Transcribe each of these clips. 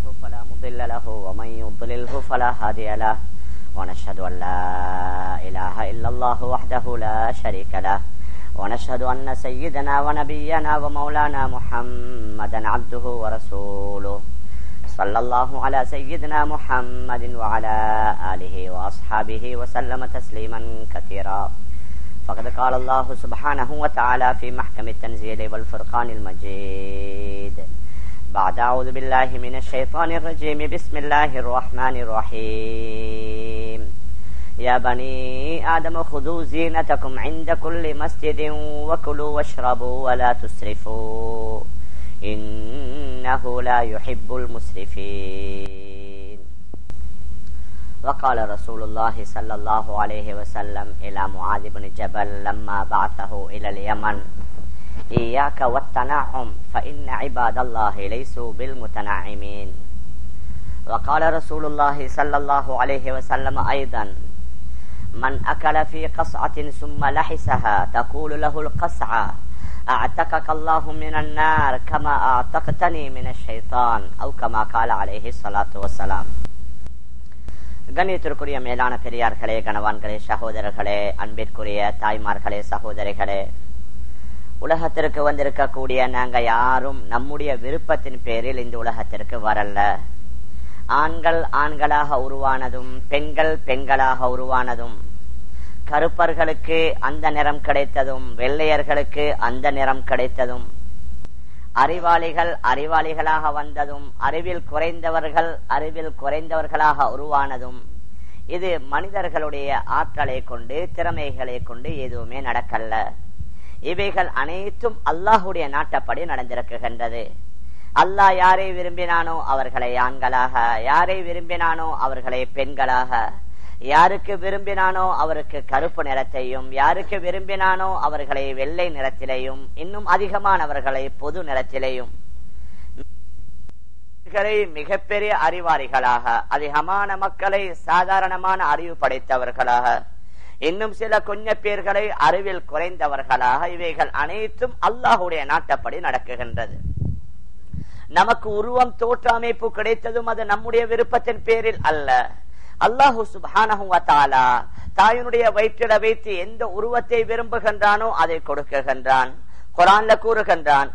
فلا مضل له ومن يضلله فلا هادي له ونشهد أن لا إله إلا الله وحده لا شريك له ونشهد أن سيدنا ونبينا ومولانا محمدا عبده ورسوله صلى الله على سيدنا محمد وعلى آله وأصحابه وسلم تسليما كثيرا فقد قال الله سبحانه وتعالى في محكم التنزيل والفرقان المجيد بعد أعوذ بالله من الشيطان الرجيم بسم الله الرحمن الرحيم يا بني آدم خذوا زينتكم عند كل مسجد وكلوا واشربوا ولا تسرفوا إنه لا يحب المسرفين وقال رسول الله صلى الله عليه وسلم إلى معاذ بن جبل لما بعثه إلى اليمن إياك والتنعم فإن عباد الله ليسوا بالمتنعمين وقال رسول الله صلى الله عليه وسلم أيضا من أكل في قصعة ثم لحسها تقول له القصعة أعتقك الله من النار كما أعتقتني من الشيطان أو كما قال عليه الصلاة والسلام கண்ணியத்திற்குரிய மேலான பெரியார்களே கணவான்களே சகோதரர்களே அன்பிற்குரிய தாய்மார்களே சகோதரிகளே உலகத்திற்கு வந்திருக்கக்கூடிய நாங்க யாரும் நம்முடைய விருப்பத்தின் பேரில் இந்த உலகத்திற்கு வரல ஆண்கள் ஆண்களாக உருவானதும் பெண்கள் பெண்களாக உருவானதும் கருப்பர்களுக்கு அந்த நிறம் கிடைத்ததும் வெள்ளையர்களுக்கு அந்த நிறம் கிடைத்ததும் அறிவாளிகள் அறிவாளிகளாக வந்ததும் அறிவில் குறைந்தவர்கள் அறிவில் குறைந்தவர்களாக உருவானதும் இது மனிதர்களுடைய ஆற்றலை கொண்டு திறமைகளை கொண்டு எதுவுமே நடக்கல்ல இவைகள் அனைத்தும் அல்லாஹுடைய நாட்டப்படி நடந்திருக்குகின்றது அல்லாஹ் யாரை விரும்பினானோ அவர்களை ஆண்களாக யாரை விரும்பினானோ அவர்களை பெண்களாக யாருக்கு விரும்பினானோ அவருக்கு கருப்பு நிறத்தையும் யாருக்கு விரும்பினானோ அவர்களை வெள்ளை நிறத்திலேயும் இன்னும் அதிகமானவர்களை பொது நிறத்திலேயும் மிகப்பெரிய அறிவாளிகளாக அதிகமான மக்களை சாதாரணமான அறிவு படைத்தவர்களாக இன்னும் சில கொஞ்ச பேர்களை அறிவில் குறைந்தவர்களாக இவைகள் அனைத்தும் அல்லாஹுடைய நாட்டப்படி நடக்குகின்றது நமக்கு உருவம் தோற்ற அமைப்பு கிடைத்ததும் அது நம்முடைய விருப்பத்தின் பேரில் அல்ல அல்லாஹு சுபானஹுவத்தாலா தாயினுடைய வயிற்றிட வைத்து எந்த உருவத்தை விரும்புகின்றானோ அதை கொடுக்குகின்றான் குரான்ல கூறுகின்றான்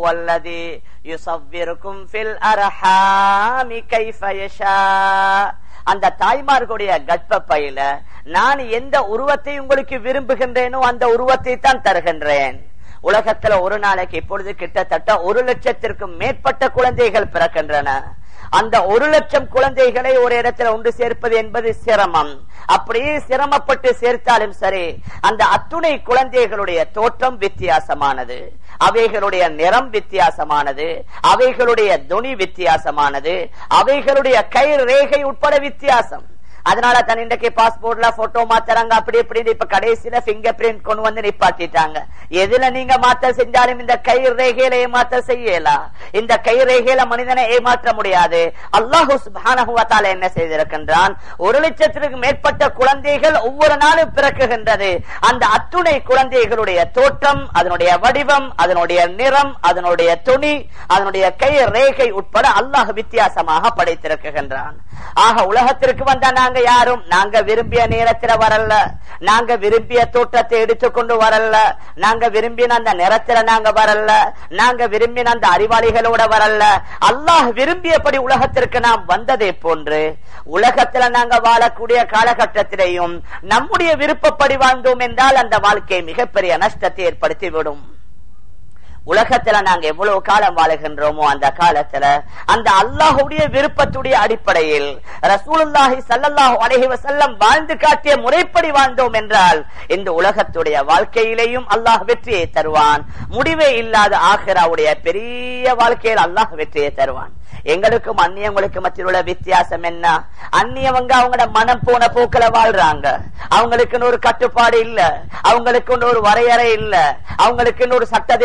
அந்த தாய்மார்களுடைய கர்ப்ப பையில நான் எந்த உருவத்தை உங்களுக்கு விரும்புகின்றேனோ அந்த உருவத்தை தான் தருகின்றேன் உலகத்துல ஒரு நாளைக்கு இப்பொழுது கிட்டத்தட்ட ஒரு லட்சத்திற்கும் மேற்பட்ட குழந்தைகள் பிறக்கின்றன அந்த ஒரு லட்சம் குழந்தைகளை ஒரு இடத்துல ஒன்று சேர்ப்பது என்பது சிரமம் அப்படியே சிரமப்பட்டு சேர்த்தாலும் சரி அந்த அத்துணை குழந்தைகளுடைய தோற்றம் வித்தியாசமானது அவைகளுடைய நிறம் வித்தியாசமானது அவைகளுடைய துணி வித்தியாசமானது அவைகளுடைய கை ரேகை உட்பட வித்தியாசம் அதனால தன் இன்றைக்கு பாஸ்போர்ட்ல போட்டோ மாத்துறாங்க அப்படி இப்படி இப்ப கடைசியில பிங்கர் பிரிண்ட் கொண்டு வந்து நிப்பாட்டிட்டாங்க எதுல நீங்க மாத்தல் செஞ்சாலும் இந்த கை ரேகையில ஏமாத்த செய்யலாம் இந்த கை ரேகையில மனிதனை ஏமாற்ற முடியாது அல்லாஹு சுபானகுவத்தால என்ன செய்திருக்கின்றான் ஒரு லட்சத்திற்கு மேற்பட்ட குழந்தைகள் ஒவ்வொரு நாளும் பிறக்குகின்றது அந்த அத்துணை குழந்தைகளுடைய தோற்றம் அதனுடைய வடிவம் அதனுடைய நிறம் அதனுடைய துணி அதனுடைய கை ரேகை உட்பட அல்லாஹ் வித்தியாசமாக படைத்திருக்கின்றான் ஆக உலகத்திற்கு வந்த நாங்க யாரும் நாங்க விரும்பிய நேரத்துல வரல நாங்க விரும்பிய தோற்றத்தை எடுத்துக்கொண்டு வரல நாங்க விரும்பின அந்த நிறத்துல நாங்க வரல நாங்க விரும்பின அந்த அறிவாளிகளோட வரல அல்லாஹ் விரும்பியபடி உலகத்திற்கு நாம் வந்ததை போன்று உலகத்துல நாங்க வாழக்கூடிய காலகட்டத்திலேயும் நம்முடைய விருப்பப்படி வாழ்ந்தோம் என்றால் அந்த வாழ்க்கை மிகப்பெரிய நஷ்டத்தை ஏற்படுத்திவிடும் உலகத்துல நாங்க எவ்வளவு காலம் வாழுகின்றோமோ அந்த காலத்துல அந்த அல்லாஹுடைய விருப்பத்துடைய அடிப்படையில் ரசூலுல்லாஹி சல்லல்லாஹு அலைஹி வஸல்லம் வாழ்ந்து காட்டிய முறைப்படி வாழ்ந்தோம் என்றால் இந்த உலகத்துடைய வாழ்க்கையிலேயும் அல்லாஹ் வெற்றியை தருவான் முடிவே இல்லாத ஆஹிராவுடைய பெரிய வாழ்க்கையில் அல்லாஹ் வெற்றியை தருவான் எங்களுக்கும் அந்நியவங்களுக்கு மத்தியில் உள்ள வித்தியாசம் என்ன அந்நியவங்க அவங்களோட மனம் போன போக்கில வாழ்றாங்க அவங்களுக்கு ஒரு கட்டுப்பாடு இல்ல அவங்களுக்கு ஒரு வரையறை இல்ல அவங்களுக்கு ஒரு சட்ட திட்டங்கள்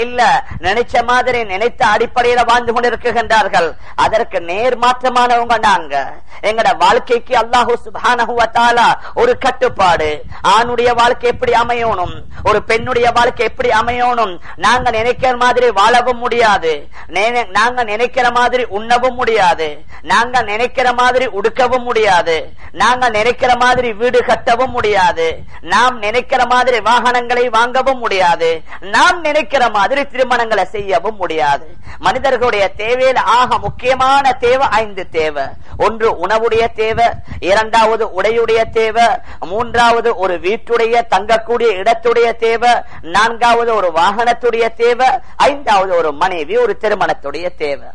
இல்ல நினைச்ச மாதிரி நினைத்த அடிப்படையில வாழ்ந்து கொண்டிருக்கின்றார்கள் அதற்கு நேர் மாற்றமானவங்க நாங்க எங்கட வாழ்க்கைக்கு அல்லாஹூ சுபானஹுவத்தாலா ஒரு கட்டுப்பாடு ஆணுடைய வாழ்க்கை எப்படி அமையணும் ஒரு பெண்ணுடைய வாழ்க்கை எப்படி அமையணும் நாங்க நினைக்கிற மாதிரி வாழவும் முடியாது நே- நாங்க நினைக்கிற மாதிரி உண்ணவும் முடியாது நாங்க நினைக்கிற மாதிரி உடுக்கவும் முடியாது நாங்க நினைக்கிற மாதிரி வீடு கட்டவும் முடியாது நாம் நினைக்கிற மாதிரி வாகனங்களை வாங்கவும் முடியாது நாம் நினைக்கிற மாதிரி திருமணங்களை செய்யவும் முடியாது மனிதர்களுடைய தேவையில் ஆக முக்கியமான தேவை ஐந்து தேவை ஒன்று உணவுடைய தேவை இரண்டாவது உடையுடைய தேவை மூன்றாவது ஒரு வீட்டுடைய தங்கக்கூடிய இடத்துடைய தேவை நான்காவது ஒரு வாகனத்துடைய தேவை ஐந்தாவது ஒரு மனைவி ஒரு திருமணத்துடைய தேவை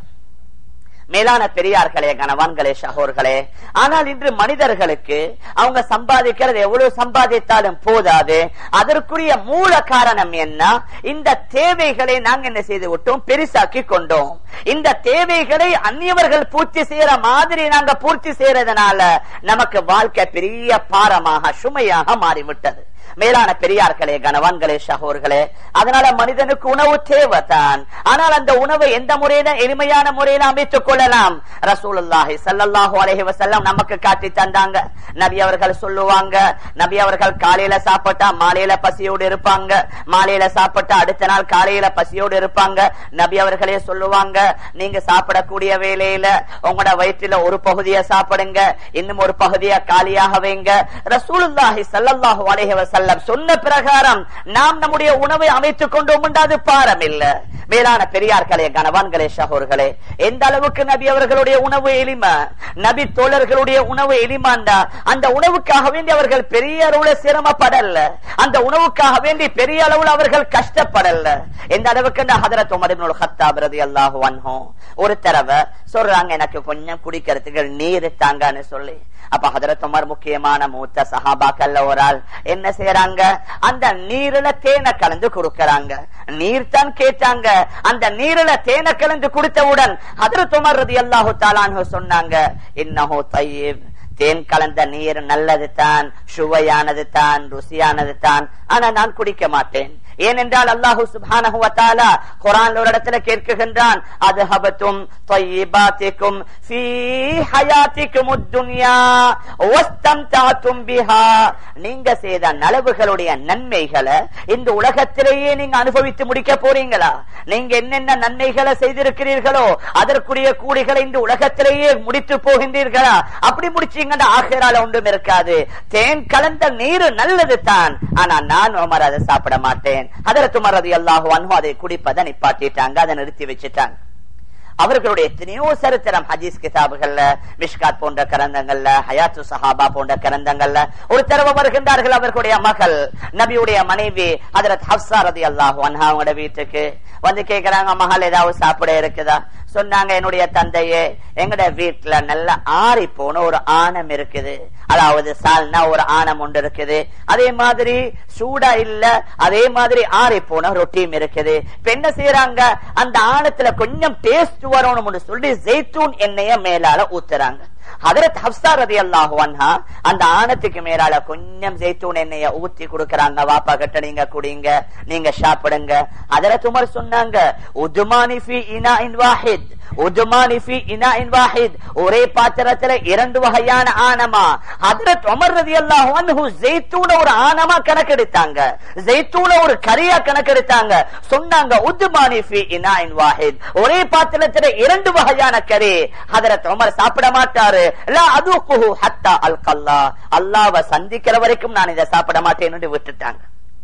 மேலான பெரியார்களே கணவான்களே சகோர்களே ஆனால் இன்று மனிதர்களுக்கு அவங்க சம்பாதிக்கிறது எவ்வளவு சம்பாதித்தாலும் போதாது அதற்குரிய மூல காரணம் என்ன இந்த தேவைகளை நாங்க என்ன செய்து விட்டோம் பெருசாக்கி கொண்டோம் இந்த தேவைகளை அந்நியவர்கள் பூர்த்தி செய்யற மாதிரி நாங்க பூர்த்தி செய்யறதுனால நமக்கு வாழ்க்கை பெரிய பாரமாக சுமையாக மாறிவிட்டது மேலான பெரியார்களே கணவான்களே சகோர்களே அதனால மனிதனுக்கு உணவு தேவைதான் ஆனால் அந்த உணவை எந்த முறையில எளிமையான முறையில அமைத்துக் கொள்ளலாம் ரசூலுல்லாஹி ஸல்லல்லாஹு அலைஹி வஸல்லம் நமக்கு காட்டி தந்தாங்க நபி அவர்கள் சொல்லுவாங்க நபி அவர்கள் காலையில சாப்பிட்டா மாலையில பசியோடு இருப்பாங்க மாலையில சாப்பிட்டா அடுத்த நாள் காலையில பசியோடு இருப்பாங்க நபி அவர்களே சொல்லுவாங்க நீங்க சாப்பிடக்கூடிய வேலையில உங்களோட வயிற்றுல ஒரு பகுதியை சாப்பிடுங்க இன்னும் ஒரு பகுதியை காலியாக வைங்க ரசூலுல்லாஹி ஸல்லல்லாஹு அலைஹி வஸல்லம் சொன்ன பிரகாரம் நாம் நம்முடைய உணவை அமைத்துக் கொண்டோம் அது பாரம் இல்ல மேலான பெரியார்களே கணவான்களே சகோர்களே எந்த அளவுக்கு நபி அவர்களுடைய உணவு எளிமை நபி தோழர்களுடைய உணவு எளிமாண்டா அந்த உணவுக்காக வேண்டி அவர்கள் பெரிய அளவுல சிரமப்படல அந்த உணவுக்காக வேண்டி பெரிய அளவுல அவர்கள் கஷ்டப்படல எந்த அளவுக்கு ஹதரத் உமர் இப்னுல் கத்தாப் ரலியல்லாஹு அன்ஹு ஒரு தடவை சொல்றாங்க எனக்கு கொஞ்சம் குடிக்கிறதுக்கு நீர் தாங்கன்னு சொல்லி அப்ப ஹதரத் உமர் முக்கியமான மூத்த சஹாபாக்கல்ல ஒரு ஆள் என்ன செய்யறாங்க அந்த நீரில தேனை கலந்து கொடுக்கறாங்க நீர் தான் கேட்டாங்க அந்த நீரில தேனை கலந்து கொடுத்தவுடன் ஹதரத் உமர் ரதி அல்லாஹு தாலான்னு சொன்னாங்க இன்னஹோ தையீப் தேன் கலந்த நீர் நல்லது தான் சுவையானது தான் ருசியானது தான் ஆனா நான் குடிக்க மாட்டேன் ஏனென்றால் அல்லாஹு சுப்ஹானஹு வ தஆலா குர்ஆன் ஒரு இடத்துல கேட்குகின்றான் அதுஹபத்தும் طيباتكم في حياتكم الدنيا واستمتعتم بها நீங்க செய்த நலவுகளுடைய நன்மைகளை இந்த உலகத்திலேயே நீங்க அனுபவித்து முடிக்க போறீங்களா நீங்க என்னென்ன நன்மைகளை செய்திருக்கிறீர்களோ அதற்குரிய கூலிகளை இந்த உலகத்திலேயே முடித்து போகின்றீர்களா அப்படி முடிச்சீங்கன்னா ஆகிரால ஒன்றும் இருக்காது தேன் கலந்த நீர் நல்லது தான் ஆனா நான் உமர் அதை சாப்பிட மாட்டேன் அதற்கு உமர் அது அல்லாஹ் அதை குடிப்பதை நிப்பாட்டிட்டாங்க அதை நிறுத்தி வச்சுட்டாங்க அவர்களுடைய எத்தனையோ சரித்திரம் ஹதீஸ் கிதாபுகள்ல மிஷ்காத் போன்ற கரந்தங்கள்ல ஹயாத்து சஹாபா போன்ற கரந்தங்கள்ல ஒரு தடவை வருகின்றார்கள் அவர்களுடைய மகள் நபியுடைய மனைவி ஹதரத் ஹப்சா ரதி அல்லாஹு அன்ஹா அவங்களோட வீட்டுக்கு வந்து கேக்குறாங்க மகள் ஏதாவது சாப்பிட இருக்குதா சொன்னாங்க என்னுடைய தந்தையே எங்கட வீட்டுல நல்ல ஆறி போன ஒரு ஆணம் இருக்குது அதாவது சால்னா ஒரு ஆணம் ஒன்று இருக்குது அதே மாதிரி சூடா இல்ல அதே மாதிரி ஆறி போன ரொட்டியும் இருக்குது இப்ப என்ன செய்யறாங்க அந்த ஆணத்துல கொஞ்சம் டேஸ்ட் வரணும்னு சொல்லி ஜெய்தூன் எண்ணெய மேலால ஊத்துறாங்க ஹதரத் ஹப்சா ரதி அல்லாஹு அன்ஹா அந்த ஆணத்துக்கு மேலால கொஞ்சம் ஜெய்தூன் எண்ணெய ஊத்தி கொடுக்கறாங்க வாப்பா கிட்ட நீங்க குடிங்க நீங்க சாப்பிடுங்க ஹதரத் உமர் சொன்னாங்க உதுமானி ஃபி இனா இன் வாஹித் உதுமானி ஃபி இனா இன் வாஹித் ஒரே பாத்திரத்துல இரண்டு வகையான ஆணமா ஹதரத் உமர் ரலியல்லாஹு அன்ஹு ஜெய்தூன ஒரு ஆணமா கணக்கெடுத்தாங்க ஜெய்தூன ஒரு கரியா கணக்கெடுத்தாங்க சொன்னாங்க உதுமானி ஃபி இனா இன் வாஹித் ஒரே பாத்திரத்துல இரண்டு வகையான கறி ஹதரத் உமர் சாப்பிட மாட்டாரு லா அதுகுஹு ஹத்தா அல்கல்லா அல்லாஹ்வை சந்திக்கிற வரைக்கும் நான் இதை சாப்பிட மாட்டேன்னு விட்டுட்டாங்க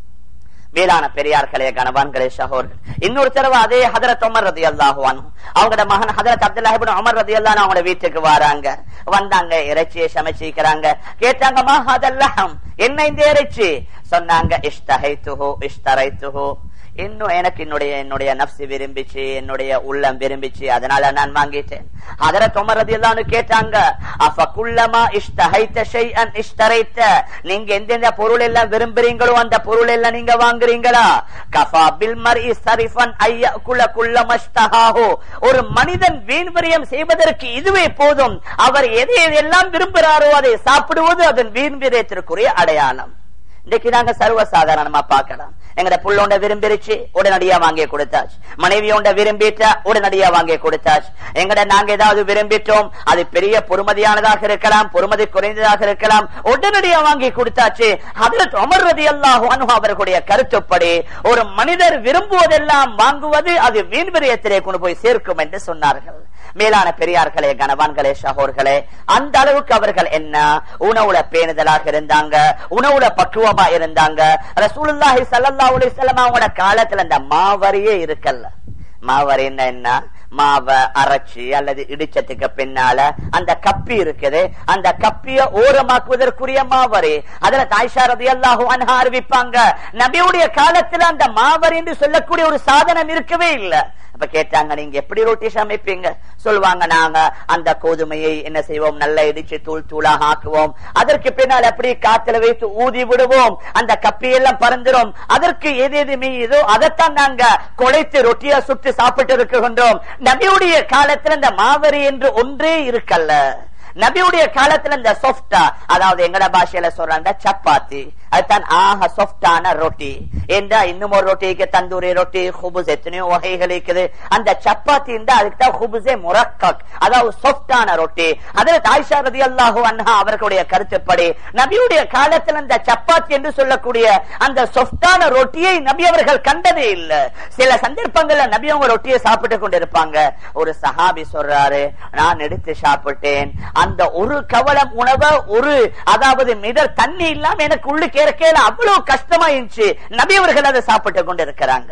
மேலான பெரியார்களே கணவான்களே சகோதரர் இன்னொரு தடவை அதே ஹதரத் உமர் ரதி அல்லாஹுவான் அவங்களோட மகன் ஹதரத் அப்துல்லாஹிபின் உமர் ரதி அல்லா அவங்களோட வீட்டுக்கு வராங்க வந்தாங்க இறைச்சியை சமைச்சிக்கிறாங்க கேட்டாங்க மா ஹதல்லஹம் என்ன இந்த இறைச்சி சொன்னாங்க இஷ்டஹைத்துஹு இஷ்டரைத்துஹு இன்னும் எனக்கு என்னுடைய என்னுடைய நப்சு விரும்பிச்சு என்னுடைய உள்ளம் விரும்பிச்சு அதனால நான் வாங்கிட்டேன் அதர தொமரது எல்லாம் கேட்டாங்க அப்ப குள்ளமா இஷ்டஹைத்த ஷைஅன் இஷ்டரைத்த நீங்க எந்தெந்த பொருள் எல்லாம் விரும்புறீங்களோ அந்த பொருள் எல்லாம் நீங்க வாங்குறீங்களா கஃபா பில் மர்இ சரிஃபன் ஐய குல குள்ள மஷ்தஹாஹு ஒரு மனிதன் வீண்விரியம் செய்வதற்கு இதுவே போதும் அவர் எதை எல்லாம் விரும்புகிறாரோ அதை சாப்பிடுவது அதன் வீண்விரியத்திற்குரிய அடையாளம் இன்னைக்கு நாங்க சர்வ சாதாரணமா பார்க்கலாம் எங்கட புள்ளோண்ட விரும்பிருச்சு உடனடியா வாங்கி கொடுத்தாச்சு மனைவியோண்ட விரும்பிட்ட உடனடியா வாங்கி கொடுத்தாச்சு எங்கட நாங்க ஏதாவது விரும்பிட்டோம் அது பெரிய பொறுமதியானதாக இருக்கலாம் பொறுமதி குறைந்ததாக இருக்கலாம் உடனடியா வாங்கி கொடுத்தாச்சு ஹதரத் உமர் ரலியல்லாஹு அன்ஹு அவர்களுடைய கருத்துப்படி ஒரு மனிதர் விரும்புவதெல்லாம் வாங்குவது அது வீண்விரயத்திலே கொண்டு போய் சேர்க்கும் என்று சொன்னார்கள் மேலான பெரியார்களே கனவான்களே சகோர்களே அந்த அளவுக்கு அவர்கள் என்ன உணவுல பேணுதலாக இருந்தாங்க உணவுல பக்குவமா இருந்தாங்க ரசூலுல்லாஹி ஸல்லல்லாஹு அலைஹி வஸல்லம் அவங்களோட காலத்துல அந்த மாவரியே இருக்கல்ல மாவரின்னா என்ன மாவை அரைச்சி அல்லது இடிச்சத்துக்கு பின்னால அந்த கப்பி இருக்குது அந்த கப்பிய ஓரமாக்குவதற்குரிய மாவரி அதுல தாய்ஷா ரதி அல்லாஹு அன்ஹா அறிவிப்பாங்க நபியுடைய காலத்துல அந்த மாவரி என்று சொல்லக்கூடிய ஒரு சாதனம் இருக்கவே இல்லை அப்ப கேட்டாங்க நீங்க எப்படி ரொட்டி சமைப்பீங்க சொல்லுவாங்க நாங்க அந்த கோதுமையை என்ன செய்வோம் நல்லா இடிச்சு தூள் தூளாக ஆக்குவோம் அதற்கு பின்னால் எப்படி காத்துல வைத்து ஊதி விடுவோம் அந்த கப்பியெல்லாம் பறந்துரும் அதற்கு எது எது மீதோ அதைத்தான் நாங்க குழைத்து ரொட்டியா சுட்டு சாப்பிட்டு இருக்கின்றோம் நபியுடைய காலத்துல இந்த மாவரி என்று ஒன்றே இருக்கல்ல நபியுடைய காலத்துல இந்த சொஃப்டா அதாவது எங்கட பாஷையில சொல்றாங்க சப்பாத்தி அதுதான் ஆக சொஃப்டான ரொட்டி ஏண்டா இன்னும் ஒரு ரொட்டிக்கு தந்தூரி ரொட்டி ஹுபுஸ் எத்தனையோ வகைகள் இருக்குது அந்த சப்பாத்தி இருந்தா அதுக்கு தான் ஹுபுஸே முரக்கக் அதாவது சொஃப்டான ரொட்டி அதுல தாய்ஷா ரதி அல்லாஹு அன்ஹா அவர்களுடைய கருத்துப்படி நபியுடைய காலத்துல இந்த சப்பாத்தி என்று சொல்லக்கூடிய அந்த சொஃப்டான ரொட்டியை நபி அவர்கள் கண்டதே இல்ல சில சந்தர்ப்பங்கள்ல நபி அவங்க ரொட்டியை சாப்பிட்டு கொண்டிருப்பாங்க ஒரு சஹாபி சொல்றாரு நான் எடுத்து சாப்பிட்டேன் அந்த ஒரு கவலம் உணவை ஒரு அதாவது மிதர் தண்ணி இல்லாம எனக்கு உள்ளுக்கு இறக்கையில அவ்வளவு கஷ்டமா இருந்துச்சு நபி அவர்கள் அதை சாப்பிட்டு கொண்டிருக்கிறாங்க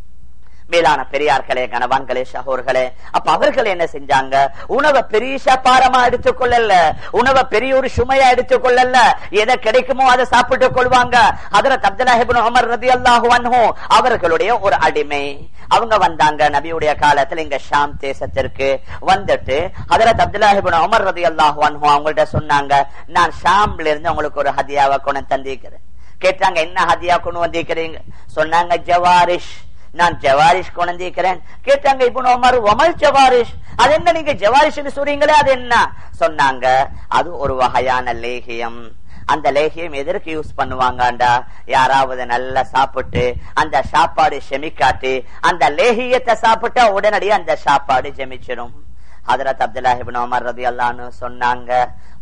மேலான பெரியார்களே கணவான்களே சகோர்களே அப்ப அவர்கள் என்ன செஞ்சாங்க உணவை பெரிய பாரமா எடுத்துக்கொள்ளல உணவை பெரிய ஒரு சுமையா எடுத்துக்கொள்ளல எதை கிடைக்குமோ அதை சாப்பிட்டுக் கொள்வாங்க அதர அப்துல்லாஹிபின் உமர் ரதி அல்லாஹு அவர்களுடைய ஒரு அடிமை அவங்க வந்தாங்க நபியுடைய காலத்துல இங்க ஷாம் தேசத்திற்கு வந்துட்டு ஹதரத் அப்துல்லாஹிபின் உமர் ரதி அல்லாஹு அவங்கள்ட்ட சொன்னாங்க நான் ஷாம்ல இருந்து உங்களுக்கு ஒரு ஹதியாவை கொண்டு தந்திக்கிறேன் கேட்டாங்க என்ன ஹதியா கொண்டு வந்திருக்கிறீங்க சொன்னாங்க ஜவாரிஷ் நான் ஜவாரிஷ் கொண்டிருக்கிறேன் கேட்டாங்க இப்போ உமர் ஒமல் ஜவாரிஷ் அது என்ன நீங்க ஜவாரிஷ் சொல்றீங்களே அது என்ன சொன்னாங்க அது ஒரு வகையான லேகியம் அந்த லேகியம் எதற்கு யூஸ் பண்ணுவாங்கடா யாராவது நல்லா சாப்பிட்டு அந்த சாப்பாடு செமிக்காட்டி அந்த லேகியத்தை சாப்பிட்டா உடனடியே அந்த சாப்பாடு ஜெமிச்சிடும் ஹதரத் அப்துல்லாஹிபின் உமர் ரதி அல்லான்னு சொன்னாங்க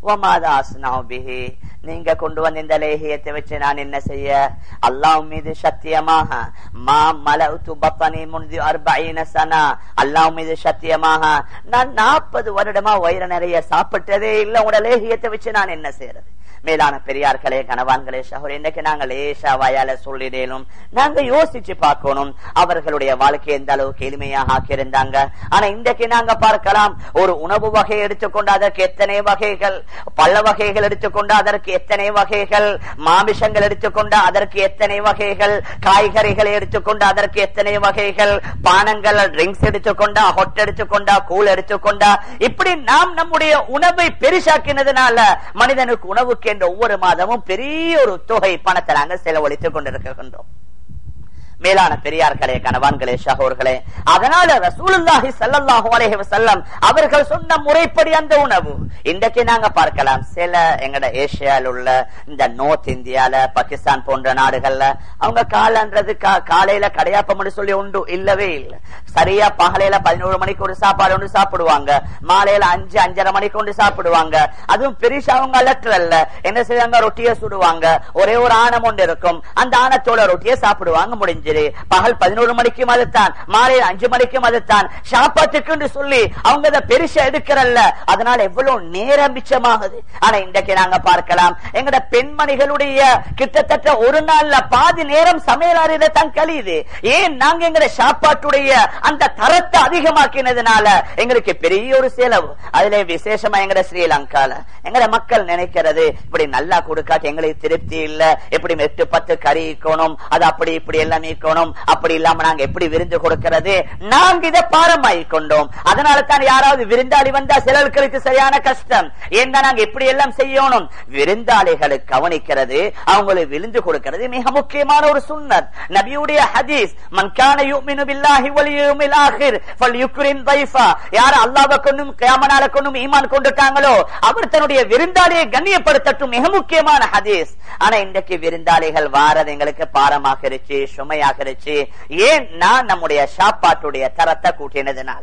நீங்க கொண்டு வந்த இந்த லேகியத்தை வச்சு நான் என்ன செய்ய அல்லாஹ் மீது சத்தியமாக மா மலவுத்து பப்பனி முந்தி அர்பைன சனா அல்லாஹ் மீது சத்தியமாக நான் நாற்பது வருடமா வயிறு நிறைய சாப்பிட்டதே இல்ல உங்களோட லேகியத்தை வச்சு நான் என்ன செய்யறது மேலான பெரியார்களே கணவான்களே சகோர் இன்னைக்கு நாங்க லேசா வாயால சொல்லிடலும் நாங்க யோசிச்சு பார்க்கணும் அவர்களுடைய வாழ்க்கை எந்த அளவுக்கு எளிமையாக ஆக்கியிருந்தாங்க ஆனா இன்றைக்கு நாங்க பார்க்கலாம் ஒரு உணவு வகை எடுத்துக்கொண்டு அதற்கு எத்தனை வகைகள் பல வகைகள் எடுத்துக்கொண்டு அதற்கு எத்தனை வகைகள் மாமிசங்கள் எடுத்துக்கொண்டு அதற்கு எத்தனை வகைகள் காய்கறிகளை எடுத்துக்கொண்டு அதற்கு எத்தனை வகைகள் பானங்கள் ட்ரிங்க்ஸ் எடுத்துக்கொண்டா ஹொட் எடுத்துக்கொண்டா கூழ் எடுத்துக்கொண்டா இப்படி நாம் நம்முடைய உணவை பெருசாக்கினதுனால மனிதனுக்கு உணவுக்கு என்ற ஒவ்வொரு மாதமும் பெரிய ஒரு தொகை பணத்தை நாங்கள் செலவழித்துக் கொண்டிருக்கின்றோம் மேலான பெரியார்களே கணவான்களே ஷஹோர்களே அதனால ரசூலுல்லாஹி ஸல்லல்லாஹு அலைஹி வஸல்லம் அவர்கள் சொன்ன முறைப்படி அந்த உணவு இன்றைக்கு நாங்க பார்க்கலாம் சில எங்கட ஏசியால உள்ள இந்த நார்த் இந்தியால பாகிஸ்தான் போன்ற நாடுகள்ல அவங்க காலன்றது காலையில கடையாப்பம் சொல்லி உண்டு இல்லவே இல்லை சரியா பகலையில பதினோரு மணிக்கு ஒரு சாப்பாடு ஒன்று சாப்பிடுவாங்க மாலையில அஞ்சு அஞ்சரை மணிக்கு ஒன்று சாப்பிடுவாங்க அதுவும் பெருசா அவங்க அலற்றல்ல என்ன செய்வாங்க ரொட்டியை சுடுவாங்க ஒரே ஒரு ஆணம் ஒன்று இருக்கும் அந்த ஆணத்தோட ரொட்டியை சாப்பிடுவாங்க முடிஞ்சு பகல் பதினோரு மணிக்கும் அதுதான் மாலை அஞ்சு மணிக்கும் அதுதான் சாப்பாட்டுக்கு சொல்லி அவங்க அதை பெருசா எடுக்கிறல்ல அதனால எவ்வளவு நேரம் மிச்சமாகுது ஆனா இன்றைக்கு நாங்க பார்க்கலாம் எங்கட பெண்மணிகளுடைய கிட்டத்தட்ட ஒரு நாள்ல பாதி நேரம் சமையல் அறையில தான் கழியுது ஏன் நாங்க எங்கட சாப்பாட்டுடைய அந்த தரத்தை அதிகமாக்கினதுனால எங்களுக்கு பெரிய ஒரு செலவு அதுல விசேஷமா எங்கட ஸ்ரீலங்கால எங்கட மக்கள் நினைக்கிறது இப்படி நல்லா கொடுக்காட்டு எங்களுக்கு திருப்தி இல்ல எப்படி எட்டு பத்து கறி இருக்கணும் அது அப்படி இப்படி எல்லாமே இருக்கணும் அப்படி இல்லாம நாங்க எப்படி விருந்து கொடுக்கிறது நாங்க இதை பாரமாகி கொண்டோம் அதனால தான் யாராவது விருந்தாளி வந்தா சிலர்களுக்கு சரியான கஷ்டம் ஏன்னா நாங்க இப்படி எல்லாம் செய்யணும் விருந்தாளிகளை கவனிக்கிறது அவங்களுக்கு விருந்து கொடுக்கிறது மிக முக்கியமான ஒரு சுன்னத் நபியுடைய ஹதீஸ் மன்கான யுமினு பில்லாஹி வல் யௌமில் ஆகிர் ஃபல்யுக்ரிம் தைஃபா யார் அல்லாஹ்வை கொண்டும் கியாமனால கொண்டும் ஈமான் கொண்டுட்டாங்களோ அவர் தன்னுடைய விருந்தாளியை கண்ணியப்படுத்தட்டும் மிக முக்கியமான ஹதீஸ் ஆனா இன்றைக்கு விருந்தாளிகள் வாரது எங்களுக்கு பாரமாக இருச்சு சுமையாக இருச்சு ஏன் நான் நம்முடைய சாப்பாட்டுடைய தரத்தை கூட்டினதுனால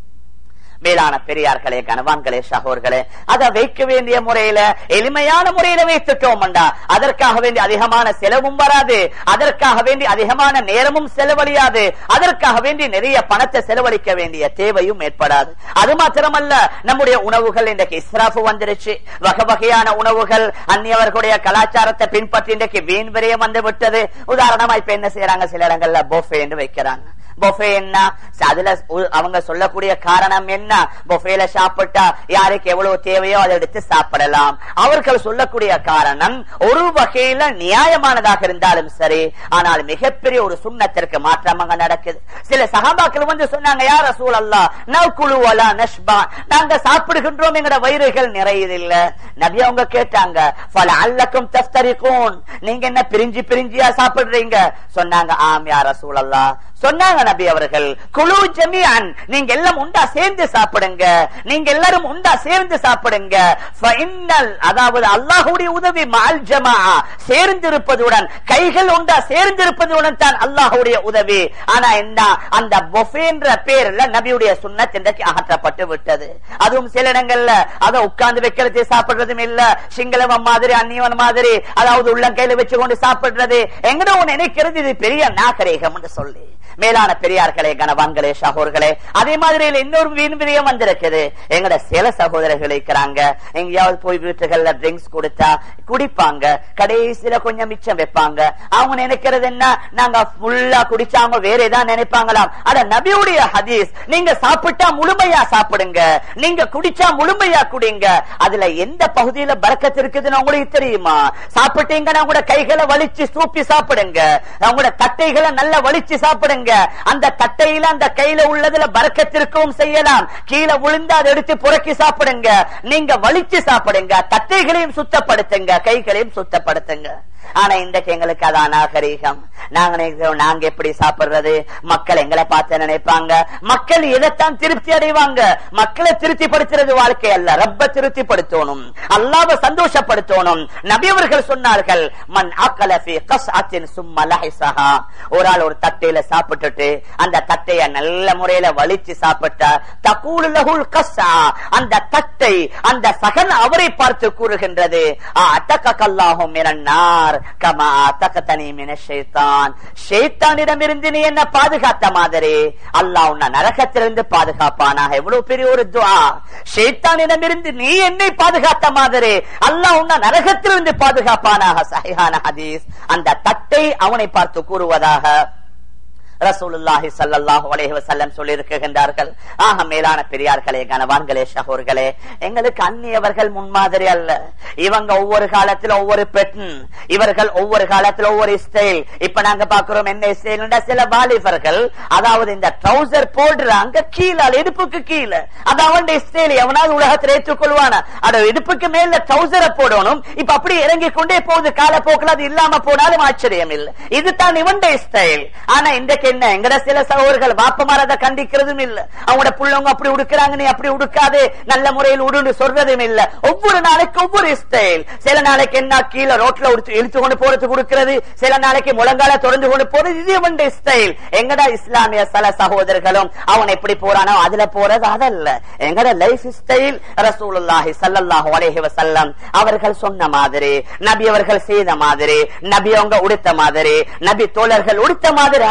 மேலான பெரியார்களே கனவான்களே சகோர்களே அதை வைக்க வேண்டிய முறையில எளிமையான முறையில வைத்துட்டோம்டா அதற்காக வேண்டி அதிகமான செலவும் வராது அதற்காக வேண்டி அதிகமான நேரமும் செலவழியாது அதற்காக வேண்டி நிறைய பணத்தை செலவழிக்க வேண்டிய தேவையும் ஏற்படாது அது மாத்திரமல்ல நம்முடைய உணவுகள் இன்றைக்கு இஸ்ராஃபு வந்துருச்சு வகை வகையான உணவுகள் அந்நியவர்களுடைய கலாச்சாரத்தை பின்பற்றி இன்றைக்கு வீண் விரயம் வந்து விட்டது உதாரணமா இப்ப என்ன செய்யறாங்க சில இடங்கள்ல பொஃபேன்னு வைக்கிறாங்க பொஃபே என்ன அதுல உ- அவங்க சொல்லக்கூடிய காரணம் என்ன பொஃபேல சாப்பிட்டா யாருக்கு எவ்வளவு தேவையோ அதை எடுத்து சாப்பிடலாம் அவர்கள் சொல்லக்கூடிய காரணம் ஒரு வகையில நியாயமானதாக இருந்தாலும் சரி ஆனால் மிகப்பெரிய ஒரு சுண்ணத்திற்கு மாற்றமாக நடக்குது சில சகாபாக்கள் வந்து சொன்னாங்க யார் ரசூல் அல்லா நவ்குழு அலா நஷ்பா நாங்க சாப்பிடுகின்றோம் எங்கட வயிறுகள் நிறையதில்ல நபி அவங்க கேட்டாங்க பல அல்லக்கும் தஃப்தரிக்கும் நீங்க என்ன பிரிஞ்சு பிரிஞ்சியா சாப்பிடுறீங்க சொன்னாங்க ஆம் யார் ரசூல் அல்லா சொன்னாங்க நபி அவர்கள் குழு ஜமியான் நீங்க எல்லாம் உண்டா சேர்ந்து சாப்பிடுங்க நீங்க எல்லாரும் உண்டா சேர்ந்து சாப்பிடுங்க ஃபைனல் அதாவது அல்லாஹ்வுடைய உதவி மால் ஜமா சேர்ந்திருப்பதுடன் கைகள் உண்டா சேர்ந்திருப்பதுடன் தான் அல்லாஹ்வுடைய உதவி ஆனா என்ன அந்த பொஃபேன்ற பேர்ல நபியுடைய சுன்னத் இன்றைக்கு அகற்றப்பட்டு விட்டது அதுவும் சில இடங்கள்ல அதை உட்கார்ந்து வைக்கிறது சாப்பிடுறதும் இல்ல சிங்களவன் மாதிரி அந்நியவன் மாதிரி அதாவது உள்ளங்கையில வச்சு கொண்டு சாப்பிடுறது எங்கடோ நினைக்கிறது இது பெரிய நாகரீகம் என்று சொல்லி மேலான பெரியார்களே கனவான்களே சகோதர்களே அதே மாதிரி இன்னொரு வீண் விரயம் வந்திருக்குது எங்கட சில சகோதரர்கள் இருக்கிறாங்க எங்கேயாவது போய் வீட்டுகள்ல ட்ரிங்க்ஸ் கொடுத்தா குடிப்பாங்க கடைசியில கொஞ்சம் மிச்சம் வைப்பாங்க அவங்க நினைக்கிறது என்ன நாங்க ஃபுல்லா குடிச்சாங்க வேற ஏதாவது நினைப்பாங்களாம் அட நபியுடைய ஹதீஸ் நீங்க சாப்பிட்டா முழுமையா சாப்பிடுங்க நீங்க குடிச்சா முழுமையா குடிங்க அதுல எந்த பகுதியில பறக்கத்து இருக்குதுன்னு உங்களுக்கு தெரியுமா சாப்பிட்டீங்கன்னா உங்களோட கைகளை வலிச்சு சூப்பி சாப்பிடுங்க உங்களோட தட்டைகளை நல்லா வலிச்சு சாப்பிடுங்க அந்த தட்டையில அந்த கையில உள்ளதுல பறக்கத்திற்கும் செய்யலாம் கீழே விழுந்து அதை எடுத்து புறக்கி சாப்பிடுங்க நீங்க வலிச்சு சாப்பிடுங்க தட்டைகளையும் சுத்தப்படுத்துங்க கைகளையும் சுத்தப்படுத்துங்க ஆனா இன்றைக்கு எங்களுக்கு அது அநாகரீகம் நாங்க நினைக்கிறோம் நாங்க எப்படி சாப்பிடுறது மக்கள் எங்களை பார்த்து நினைப்பாங்க மக்கள் இதைத்தான் திருப்தி அடைவாங்க மக்களை திருப்திப்படுத்துறது வாழ்க்கை அல்ல ரப்ப திருப்திப்படுத்தணும் அல்லாஹ்வை சந்தோஷப்படுத்தணும் நபி அவர்கள் சொன்னார்கள் மன் அக்கல ஃபீ கஸ்அத்தின் சும்ம லஹிஸஹா ஒரு ஆள் ஒரு தட்டையில சாப்பிட்டுட்டு அந்த தட்டைய நல்ல முறையில வலிச்சு சாப்பிட்டா தகூலு லஹுல் கஸ்ஸா அந்த தட்டை அந்த சகன் அவரை பார்த்து கூறுகின்றது அத்தகல்லாஹு மினன் நார் கமா அத்தகதனி மின ஷைத்தான் ஷைத்தானிடமிருந்து நீ என்ன பாதுகாத்த மாதிரி அல்லாஹ் உன்னை நரகத்திலிருந்து பாதுகாப்பானாக எவ்வளவு பெரிய ஒரு துஆ ஷைத்தானிடமிருந்து நீ என்னை பாதுகாத்த மாதிரி அல்லாஹ் உன்னை நரகத்திலிருந்து பாதுகாப்பானாக சஹிஹான ஹதீஸ் அந்த தட்டை அவனை பார்த்து கூறுவதாக ரசூலுல்லாஹி ஸல்லல்லாஹு அலைஹி வஸல்லம் சொல்லி இருக்கின்றார்கள் ஆக மேலான பெரியார்களே கனவான்களே சகோர்களே எங்களுக்கு அந்நியவர்கள் முன்மாதிரி அல்ல இவங்க ஒவ்வொரு காலத்துல ஒவ்வொரு பெண் இவர்கள் ஒவ்வொரு காலத்துல ஒவ்வொரு ஸ்டைல் இப்ப நாங்க பாக்குறோம் என்ன ஸ்டைல் சில வாலிபர்கள் அதாவது இந்த ட்ரௌசர் போடுறாங்க கீழே இடுப்புக்கு கீழே அது அவனுடைய ஸ்டைல் எவனாவது உலகத்தில் ஏற்றுக்கொள்வானா அட இடுப்புக்கு மேல ட்ரௌசரை போடணும் இப்ப அப்படி இறங்கி கொண்டே போகுது காலப்போக்கில் அது இல்லாம போனாலும் ஆச்சரியம் இல்லை இதுதான் இவனுடைய ஸ்டைல் ஆனா இன்றைக்கு என்ன எங்கட சில சகோதரர்கள் வாப்பமார் அதை கண்டிக்கிறதும் இல்ல அவங்களோட புள்ளவங்க அப்படி உடுக்கிறாங்க நீ அப்படி உடுக்காது நல்ல முறையில் உடுன்னு சொல்றதும் இல்ல ஒவ்வொரு நாளைக்கு ஒவ்வொரு ஸ்டைல் சில நாளைக்கு என்ன கீழே ரோட்ல உடுத்து இழுத்து கொண்டு போறது கொடுக்கிறது சில நாளைக்கு முழங்கால தொடர்ந்து கொண்டு போறது இது இவனுடைய ஸ்டைல் எங்கடா இஸ்லாமிய சில சகோதரர்களும் அவன் எப்படி போறானோ அதுல போறது அதல்ல எங்கட லைஃப் ஸ்டைல் ரசூலுல்லாஹி ஸல்லல்லாஹு அலைஹி வஸல்லம் அவர்கள் சொன்ன மாதிரி நபி அவர்கள் செய்த மாதிரி நபி அவங்க உடுத்த மாதிரி நபி தோழர்கள் உடுத்த மாதிரி அதற்காக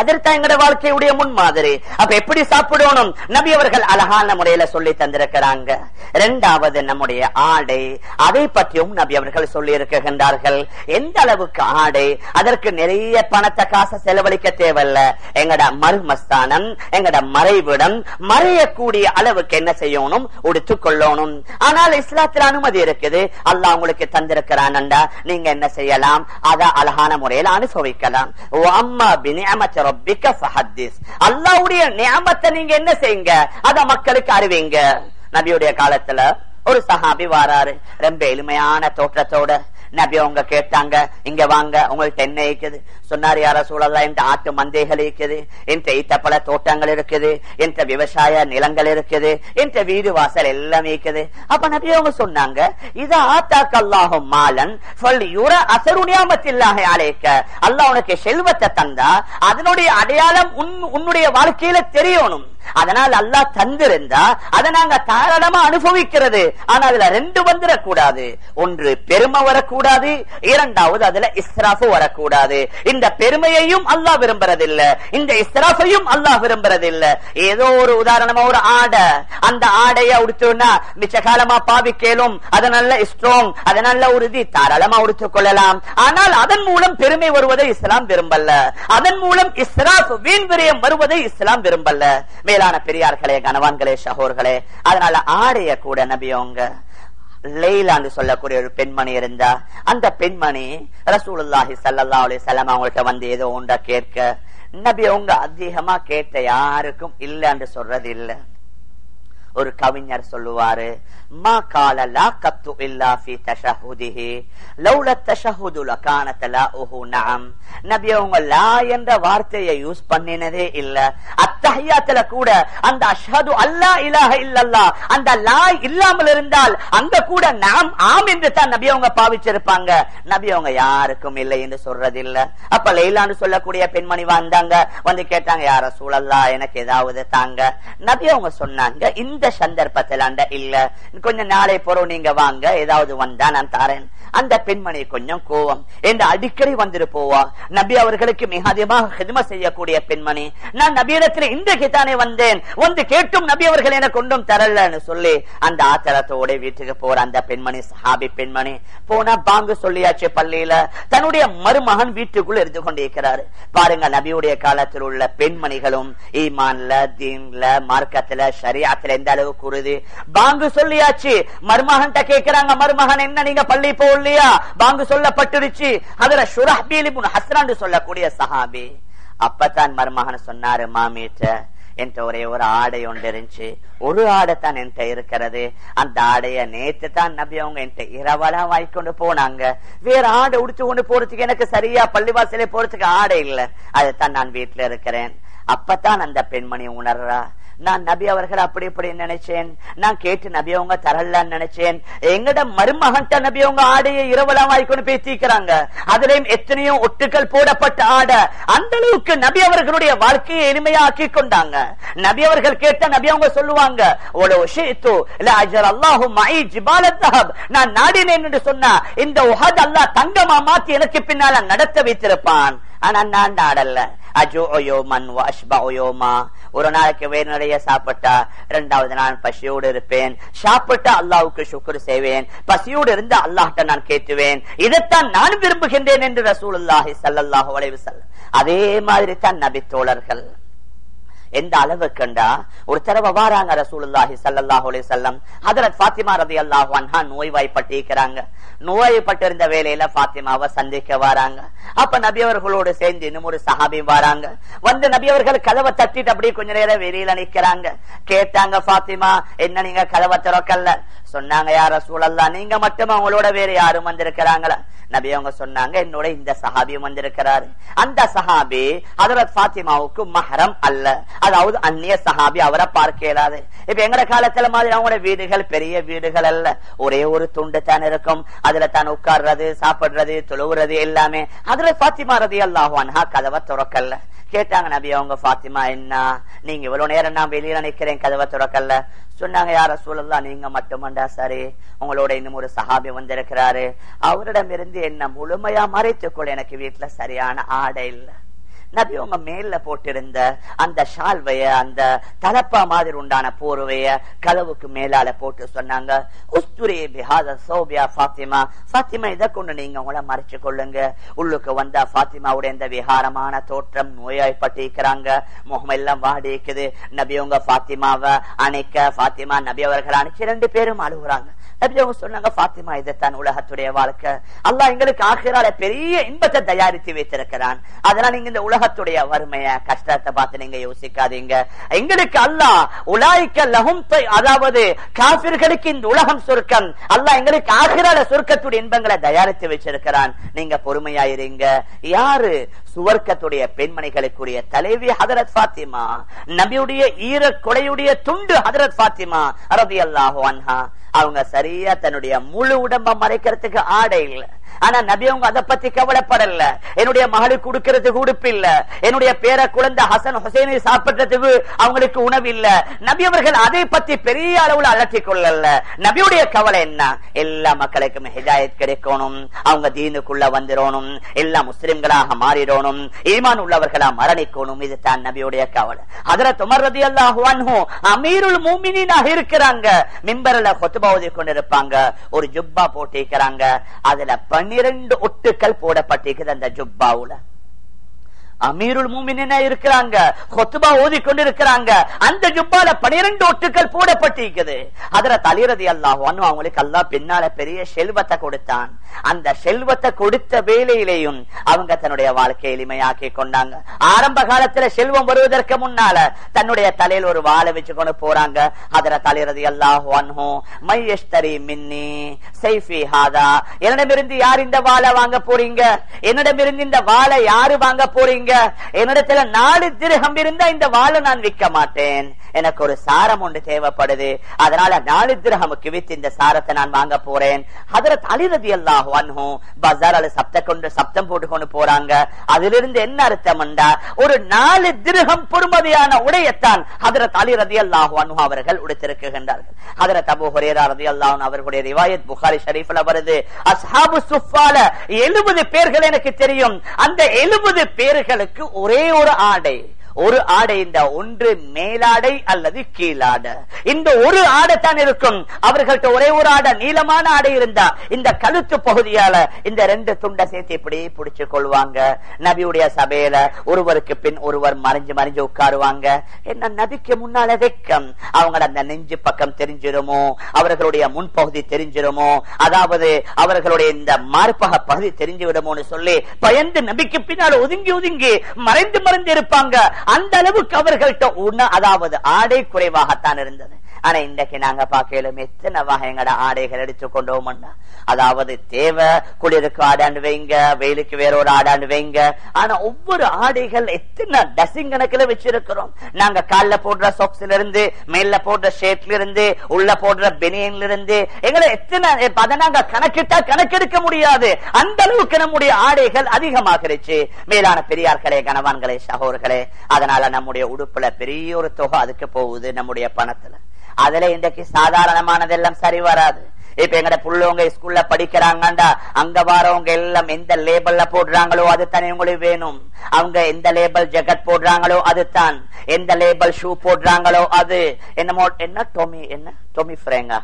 எங்கட வாழ்க்கையுடைய முன்மாதிரி அப்ப எப்படி சாப்பிடணும் நபி அவர்கள் அழகான முறையில சொல்லி தந்திருக்கிறாங்க இரண்டாவது நம்முடைய ஆடை அதை பற்றியும் நபி அவர்கள் சொல்லி இருக்கின்றார்கள் எந்த அளவுக்கு ஆடை அதற்கு நிறைய பணத்தை காசை செலவழிக்க தேவையில்ல எங்கட மருமஸ்தானம் எங்கட மறைவிடம் மறையக்கூடிய அளவுக்கு என்ன செய்யணும் உடுத்துக் கொள்ளணும் ஆனால் இஸ்லாத்தில் அனுமதி இருக்குது அல்லாஹ் உங்களுக்கு தந்திருக்கிறான்டா நீங்க என்ன செய்யலாம் அத அழகான முறையில் அனுபவிக்கலாம் ஓ அம்மா பினியமச்ச ரப்பிக்க ஃபஹத்திஸ் அல்லாஹ்வுடைய நியாமத்தை நீங்க என்ன செய்யுங்க அத மக்களுக்கு அறிவிங்க நபியுடைய காலத்துல ஒரு சஹாபி வாராரு ரொம்ப எளிமையான தோற்றத்தோட நபி அவங்க கேட்டாங்க இங்க வாங்க உங்கள்ட்ட என்ன இருக்குது சொன்னார் யார சூழல்லாம் இந்த ஆட்டு மந்தைகள் இருக்குது இந்த ஈத்தப்பழ தோட்டங்கள் இருக்குது இந்த விவசாய நிலங்கள் இருக்குது இந்த வீடு வாசல் எல்லாம் இருக்குது அப்ப நபி அவங்க சொன்னாங்க இது ஆத்தாக்கு அல்லாஹும் மாலன் சொல்லி யுர அசருணியாமத்தில்லாக அழைக்க அல்லாஹ் உனக்கு செல்வத்தை தந்தா அதனுடைய அடையாளம் உன் உன்னுடைய வாழ்க்கையில தெரியணும் அதனால் அல்லாஹ் தந்திருந்தா அதை நாங்க தாராளமா அனுபவிக்கிறது ஆனா அதுல ரெண்டு வந்துடக்கூடாது ஒன்று பெருமை வரக்கூடாது இரண்டாவது அதுல இஸ்ராஃபு வரக்கூடாது இந்த பெருமையையும் அல்லாஹ் விரும்புறதில்ல இந்த இஸ்ராஃபையும் அல்லாஹ் விரும்புறதில்ல ஏதோ ஒரு உதாரணமா ஒரு ஆடை அந்த ஆடைய உடுத்தோம்னா மிச்ச காலமா பாவிக்கலும் அது நல்ல ஸ்ட்ராங் அது நல்ல உறுதி தாராளமா உடுத்துக் கொள்ளலாம் ஆனால் அதன் மூலம் பெருமை வருவதை இஸ்லாம் விரும்பல அதன் மூலம் இஸ்ராஃப் வீண் விரயம் வருவதை இஸ்லாம் விரும்பல மேலான பெரியார்களே கனவான்களே சகோர்களே அதனால ஆடைய கூட நபியோங்க லைலான்னு சொல்லக்கூடிய ஒரு பெண்மணி இருந்தா அந்த பெண்மணி ரசூலுல்லாஹி ஸல்லல்லாஹு அலைஹி வஸல்லம் அவங்கள்ட்ட வந்து ஏதோ உண்டா கேட்க நபி அவங்க அதிகமா கேட்ட யாருக்கும் இல்லன்னு சொல்றது இல்ல ஒரு கவிஞர் சொல்லுவாரு மா கால லா கத்து இல்லா ஃபி தஷஹுதிஹி லௌல தஷஹுது லகானத லாஹு நஅம் நபி அவங்க லா என்ற வார்த்தையை யூஸ் பண்ணினதே இல்ல அத்தஹியாத்துல கூட அந்த அஷ்ஹது அல்லா இலாஹ இல்லல்லா அந்த லா இல்லாமல் இருந்தால் அங்க கூட நாம் ஆம் என்று தான் நபி அவங்க பாவிச்சிருப்பாங்க நபி அவங்க யாருக்கும் இல்லை என்று சொல்றது இல்ல அப்ப லைலான்னு சொல்லக்கூடிய பெண்மணி வந்தாங்க வந்து கேட்டாங்க யார சூழல்லா எனக்கு ஏதாவது தாங்க நபி அவங்க சொன்னாங்க இந்த சந்தர்ப்பத்தில் அந்த இல்ல கொஞ்சம் நாளை போறோம் நீங்க வாங்க ஏதாவது வந்தா நான் தரேன் அந்த பெண்மணி கொஞ்சம் கோவம் என்று அடிக்கடி வந்துட்டு போவா நபி அவர்களுக்கு மிக அதிகமாக ஹிதம செய்யக்கூடிய பெண்மணி நான் நபியிடத்தில் இன்றைக்கு தானே வந்தேன் வந்து கேட்டும் நபி அவர்கள் எனக்கு கொண்டும் தரலன்னு சொல்லி அந்த ஆத்திரத்தோட வீட்டுக்கு போற அந்த பெண்மணி சஹாபி பெண்மணி போனா பாங்கு சொல்லியாச்சு பள்ளியில தன்னுடைய மருமகன் வீட்டுக்குள் இருந்து கொண்டிருக்கிறாரு பாருங்க நபியுடைய காலத்தில் உள்ள பெண்மணிகளும் ஈமான்ல தீன்ல மார்க்கத்துல ஷரியாத்துல எந்த அளவுக்கு உறுதி பாங்கு சொல்லியாச்சு மருமகன் கேட்கிறாங்க மருமகன் என்ன நீங்க பள்ளி போகலையா பாங்கு சொல்லப்பட்டுருச்சு அதுல ஷுரஹ்பீல் இப்னு ஹஸ்ரான் சொல்லக்கூடிய சஹாபி அப்பதான் மருமகன் சொன்னாரு மாமிட்ட என்கிட்ட ஒரே ஒரு ஆடை ஒன்று இருந்துச்சு ஒரு ஆடை தான் என்கிட்ட இருக்கிறது அந்த ஆடைய நேத்து தான் நபி அவங்க என்கிட்ட இரவலா வாய்க்கொண்டு போனாங்க வேற ஆடை உடுத்து கொண்டு போறதுக்கு எனக்கு சரியா பள்ளிவாசலே போறதுக்கு ஆடை இல்ல அதைத்தான் நான் வீட்டுல இருக்கிறேன் அப்பதான் அந்த பெண்மணி உணர்றா நான் நபி அவர்கள் அப்படி இப்படி நினைச்சேன் நான் கேட்டு நபி அவங்க தரலான்னு நினைச்சேன் எங்கட மருமகன்ட்ட நபி அவங்க ஆடையை இரவலாம் வாய்க்கொண்டு பேசிக்கிறாங்க அதுலயும் எத்தனையோ ஒட்டுக்கள் போடப்பட்ட ஆடை அந்த அளவுக்கு நபி அவர்களுடைய வாழ்க்கையை எளிமையாக்கி கொண்டாங்க நபி அவர்கள் கேட்ட நபி அவங்க சொல்லுவாங்க நான் நாடினேன் என்று சொன்னா இந்த உஹத் அல்லாஹ் தங்கமா மாத்தி எனக்கு பின்னால நடத்த வைத்திருப்பான் ஆனா நான் நாடல்ல அஜோ ஒயோமன் அஷ்பா ஒயோமா ஒரு நாளைக்கு வேறு நிறைய சாப்பிட்டா இரண்டாவது நான் பசியோடு இருப்பேன் சாப்பிட்டா அல்லாவுக்கு சுக்குரு செய்வேன் பசியோடு இருந்து அல்லாஹ்ட்ட நான் கேட்டுவேன் இதைத்தான் நான் விரும்புகின்றேன் என்று ரசூலுல்லாஹி சல்லாஹூ அலைவு அதே மாதிரி தான் நபி தோழர்கள் எந்த அளவுக்குண்டா ஒரு தடவை வாராங்க ரசூலுல்லாஹி சல்லாஹூ அலி செல்லம் ஹதரத் பாத்திமா ரதி அல்லாஹு அன்ஹா நோய்வாய்ப்பட்டிருக்கிறாங்க நோய்பட்டிருந்த வேலையில பாத்திமாவை சந்திக்க வராங்க அப்ப நபி அவர்களோடு சேர்ந்து இன்னும் ஒரு சஹாபி வராங்க வந்து நபி அவர்கள் கதவை தட்டிட்டு அப்படியே கொஞ்ச நேரம் வெளியில நிக்கிறாங்க கேட்டாங்க பாத்திமா என்ன நீங்க கதவை திறக்கல்ல சொன்னாங்க யார சூழல்லா நீங்க மட்டும் அவங்களோட வேற யாரும் வந்திருக்கிறாங்களா நபி அவங்க சொன்னாங்க என்னோட இந்த சஹாபியும் வந்திருக்கிறாரு அந்த சஹாபி ஹதரத் பாத்திமாவுக்கு மஹரம் அல்ல அதாவது அந்நிய சஹாபி அவரை பார்க்க இயலாது இப்ப எங்கட காலத்துல மாதிரி அவங்களோட வீடுகள் பெரிய வீடுகள் அல்ல ஒரே ஒரு துண்டு தான் இருக்கும் அதுல தான் உட்கார்றது சாப்பிடுறது தொழுவுறது எல்லாமே அதுல பாத்திமா ரதி அல்லாஹான்ஹா கதவை துறக்கல்ல கேட்டாங்க நபி அவங்க பாத்திமா என்ன நீங்க இவ்வளவு நேரம் நான் வெளியில நிக்கிறேன் கதவை துறக்கல்ல சொன்னாங்க யார சூழல்லாம் நீங்க மட்டுமண்டா சரி உங்களோட இன்னும் ஒரு சஹாபி வந்திருக்கிறாரு அவரிடம் இருந்து என்ன முழுமையா மறைத்துக்கொள்ள எனக்கு வீட்டுல சரியான ஆடை இல்ல நபி உங்க மேல போட்டிருந்த அந்த ஷால்வைய அந்த தலப்பா மாதிரி உண்டான போர்வைய கதவுக்கு மேலால போட்டு சொன்னாங்க உஸ்துரே பிஹாத சோபியா ஃபாத்திமா ஃபாத்திமா இதை கொண்டு நீங்க உங்களை மறைச்சு கொள்ளுங்க உள்ளுக்கு வந்தா ஃபாத்திமாவுடைய இந்த விகாரமான தோற்றம் நோயாய்ப்பட்டிருக்கிறாங்க முகம் எல்லாம் வாடி இருக்குது நபி உங்க ஃபாத்திமாவை அணைக்க ஃபாத்திமா நபி அவர்கள் அணைச்சு ரெண்டு பேரும் அழுகுறாங்க நபி அவங்க சொன்னாங்க ஃபாத்திமா இதைத்தான் உலகத்துடைய வாழ்க்கை அல்லாஹ் எங்களுக்கு ஆகிறால பெரிய இன்பத்தை தயாரித்து வைத்திருக்கிறான் அதனால நீங்க இந்த உலகத்துடைய வறுமைய கஷ்டத்தை பார்த்து நீங்க யோசிக்காதீங்க எங்களுக்கு அல்லாஹ் உலாய்க்க லகும் தை- அதாவது காபிர்களுக்கு இந்த உலகம் சுருக்கம் அல்லாஹ் எங்களுக்கு ஆகிறால சுருக்கத்துடைய இன்பங்களை தயாரித்து வச்சிருக்கிறான் நீங்க பொறுமையாயிருங்க யாரு சுவர்க்கத்துடைய பெண்மணிகளுக்குரிய தலைவி ஹதரத் ஃபாத்திமா நபியுடைய ஈர கொடையுடைய துண்டு ஹதரத் ஃபாத்திமா ரபி அல்லாஹு அன்ஹா அவங்க சரியா தன்னுடைய முழு உடம்ப மறைக்கிறதுக்கு ஆடை இல்ல ஆனா நபி அவங்க அதை பத்தி கவலைப்படல என்னுடைய மகளுக்கு கொடுக்கறதுக்கு உடுப்பு இல்ல என்னுடைய பேர குழந்தை ஹசன் ஹுசைனை சாப்பிடுறதுக்கு அவங்களுக்கு உணவு இல்ல நபி அவர்கள் அதை பத்தி பெரிய அளவுல அலட்டி கொள்ளல நபியுடைய கவலை என்ன எல்லா மக்களுக்கும் ஹிதாயத் கிடைக்கணும் அவங்க தீனுக்குள்ள வந்துடணும் எல்லா முஸ்லிம்களாக மாறிடணும் ஈமான் உள்ளவர்களா மரணிக்கணும் இது தான் நபியுடைய கவலை அதுல துமர்றது அல்லாஹ் அமீருல் மூமினாக இருக்கிறாங்க மிம்பரில் கொத்துபா ஓதி கொண்டிருப்பாங்க ஒரு ஜுப்பா போட்டிருக்கிறாங்க அதுல பன்னிரண்டு ஒட்டுக்கள் போடப்பட்டிருக்குது அந்த ஜுப்பாவுல அமீருல் மூமினா இருக்கிறாங்க கொத்துபா ஓதி கொண்டிருக்கிறாங்க அந்த ஜுப்பால பனிரெண்டு ஒட்டுக்கள் போடப்பட்டிருக்குது அதுல தலிரதி அல்லாஹ் அவங்களுக்கு அல்லாஹ் பின்னால பெரிய செல்வத்தை கொடுத்தான் அந்த செல்வத்தை கொடுத்த வேலையிலேயும் அவங்க தன்னுடைய வாழ்க்கை எளிமையாக்கி கொண்டாங்க ஆரம்ப காலத்துல செல்வம் வருவதற்கு முன்னால தன்னுடைய தலையில் ஒரு வாழை வச்சு கொண்டு போறாங்க அதுல தலிரதி அல்லாஹ் மையஸ்தரி மின்னி சைஃபி ஹாதா என்னிடமிருந்து யார் இந்த வாழை வாங்க போறீங்க என்னிடமிருந்து இந்த வாழை யாரு வாங்க போறீங்க என்னிடத்துல நாலு திருகம் இருந்தா இந்த வாழை நான் விற்க மாட்டேன் எனக்கு ஒரு சாரம் ஒன்று தேவைப்படுது அதனால நாலு திருகமுக்கு வித்து இந்த சாரத்தை நான் வாங்க போறேன் அதுல தலிரதி அல்லாஹ் பஜாரால சப்த கொண்டு சப்தம் போட்டு கொண்டு போறாங்க அதிலிருந்து என்ன அர்த்தம் ஒரு நாலு திருகம் பொறுமதியான உடையத்தான் அதுல தலிரதி அல்லாஹ் அவர்கள் உடுத்திருக்கின்றார்கள் அதுல தபு ஹுரேரா ரதி அல்லாஹ் அவர்களுடைய ரிவாயத் புகாரி ஷரீஃப்ல வருது அஸ்ஹாபு சுஃபால எழுபது பேர்கள் எனக்கு தெரியும் அந்த எழுபது பேர்களுக்கு ஒரே ஒரு ஆடை ஒரு ஆடை இந்த ஒன்று மேலாடை அல்லது கீழாடை இந்த ஒரு ஆடை தான் இருக்கும் அவர்கள்ட்ட ஒரே ஒரு ஆடை நீளமான ஆடை இருந்தா இந்த கழுத்து பகுதியால இந்த ரெண்டு துண்டை சேர்த்து இப்படி பிடிச்சு கொள்வாங்க நபியுடைய சபையில ஒருவருக்கு பின் ஒருவர் மறைஞ்சு மறைஞ்சு உட்காருவாங்க என்ன நபிக்கு முன்னால வெக்கம் அவங்களோட அந்த நெஞ்சு பக்கம் தெரிஞ்சிருமோ அவர்களுடைய முன்பகுதி தெரிஞ்சிருமோ அதாவது அவர்களுடைய இந்த மார்பக பகுதி தெரிஞ்சு விடுமோன்னு சொல்லி பயந்து நபிக்கு பின்னால் ஒதுங்கி ஒதுங்கி மறைந்து மறைந்து இருப்பாங்க அந்த அளவுக்கு அவர்கள்ட்ட உண அதாவது ஆடை குறைவாகத்தான் இருந்தது ஆனா இன்றைக்கு நாங்க பார்க்கலும் எத்தனை வகைங்கள ஆடைகள் எடுத்துக்கொண்டோம்னா அதாவது தேவை குளிருக்கு ஆடாண்டு வைங்க வெயிலுக்கு வேற ஒரு ஆடாண்டு வைங்க ஆனா ஒவ்வொரு ஆடைகள் எத்தனை டசிங் கணக்குல வச்சிருக்கிறோம் நாங்க கால்ல போடுற சாக்ஸ்ல இருந்து மேல போடுற ஷேட்ல இருந்து உள்ள போடுற பெனியன்ல இருந்து எங்களை எத்தனை அதை நாங்க கணக்கிட்டா கணக்கெடுக்க முடியாது அந்த அளவுக்கு நம்முடைய ஆடைகள் அதிகமாகிருச்சு மேலான பெரியார்களே கணவான்களே சகோதர்களே அதனால நம்முடைய உடுப்புல பெரிய ஒரு தொகை அதுக்கு போகுது நம்முடைய பணத்துல அதுல இன்றைக்கு சாதாரணமானதெல்லாம் சரி வராது இப்ப எங்கட புள்ளவங்க ஸ்கூல்ல படிக்கிறாங்கண்டா அங்க வரவங்க எல்லாம் எந்த லேபல்ல போடுறாங்களோ அது தானே உங்களுக்கு வேணும் அவங்க எந்த லேபல் ஜெகட் போடுறாங்களோ அதுதான் எந்த லேபல் ஷூ போடுறாங்களோ அது என்னமோ என்ன டொமி என்ன டொமி ஃப்ரேங்கா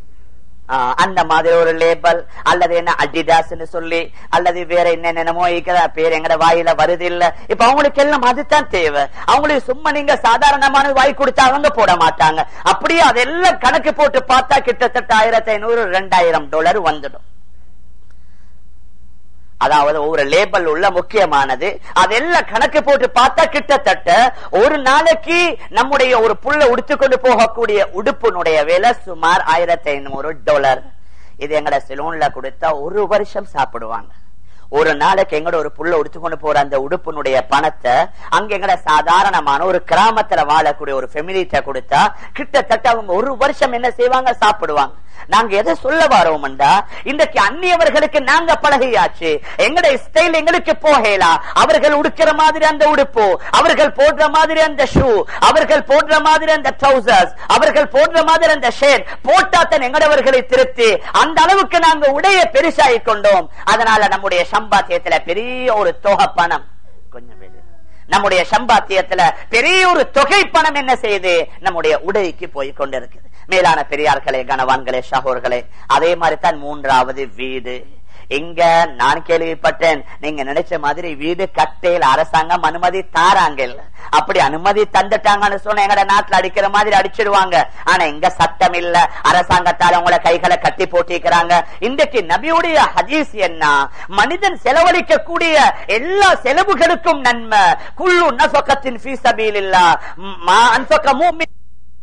அந்த மாதிரி ஒரு லேபல் அல்லது என்ன அடிடாஸ் சொல்லி அல்லது வேற என்னென்னமோ இருக்கிற பேர் எங்கட வாயில வருது இல்ல இப்ப அவங்களுக்கு எல்லாம் அதுதான் தேவை அவங்களுக்கு சும்மா நீங்க சாதாரணமான வாய் கொடுத்தா அவங்க போட மாட்டாங்க அப்படியே அதெல்லாம் கணக்கு போட்டு பார்த்தா கிட்டத்தட்ட ஆயிரத்தி ஐநூறு ரெண்டாயிரம் டாலர் வந்துடும் அதாவது ஒரு லேபல் உள்ள முக்கியமானது அதெல்லாம் கணக்கு போட்டு பார்த்தா கிட்டத்தட்ட ஒரு நாளைக்கு நம்முடைய ஒரு புள்ள உடுத்துக்கொண்டு போகக்கூடிய உடுப்பினுடைய விலை சுமார் ஆயிரத்தி ஐநூறு டாலர் இது எங்கட சிலோன்ல கொடுத்தா ஒரு வருஷம் சாப்பிடுவாங்க ஒரு நாளைக்கு எங்கட ஒரு புள்ள உடுத்துக்கொண்டு போற அந்த உடுப்பினுடைய பணத்தை அங்க எங்கட சாதாரணமான ஒரு கிராமத்துல வாழக்கூடிய ஒரு ஃபெமிலிட்ட கொடுத்தா கிட்டத்தட்ட அவங்க ஒரு வருஷம் என்ன செய்வாங்க சாப்பிடுவாங்க நாங்க எதை சொல்ல வரோம்டா இன்றைக்கு அந்நியவர்களுக்கு நாங்க பழகையாச்சு எங்கட ஸ்டைல் எங்களுக்கு போகலாம் அவர்கள் உடுக்கிற மாதிரி அந்த உடுப்பு அவர்கள் போடுற மாதிரி அந்த ஷூ அவர்கள் போடுற மாதிரி அந்த ட்ரௌசர்ஸ் அவர்கள் போடுற மாதிரி அந்த ஷேட் போட்டாத்தன் எங்கடவர்களை திருத்தி அந்த அளவுக்கு நாங்க உடைய பெருசாகி கொண்டோம் அதனால நம்முடைய சம்பாத்தியத்துல பெரிய ஒரு தொகை பணம் கொஞ்சம் நம்முடைய சம்பாத்தியத்துல பெரிய ஒரு தொகை பணம் என்ன செய்யுது நம்முடைய உடைக்கு போய் கொண்டிருக்குது மேலான பெரியார்களே கனவான்களே சகோர்களே அதே மாதிரி தான் மூன்றாவது வீடு இங்க நான் கேள்விப்பட்டேன் நீங்க நினைச்ச மாதிரி வீடு கட்டையில் அரசாங்கம் அனுமதி தாராங்க அப்படி அனுமதி தந்துட்டாங்கன்னு சொன்ன எங்கட நாட்டுல அடிக்கிற மாதிரி அடிச்சிடுவாங்க ஆனா இங்க சட்டம் இல்ல அரசாங்கத்தால உங்களை கைகளை கட்டி போட்டிருக்கிறாங்க இன்றைக்கு நபியுடைய ஹதீஸ் என்ன மனிதன் செலவழிக்க கூடிய எல்லா செலவுகளுக்கும் நன்மை குள்ளு நஃபகத்தின் ஃபீ சபீலில்லா மா அன்ஃபக மூமின்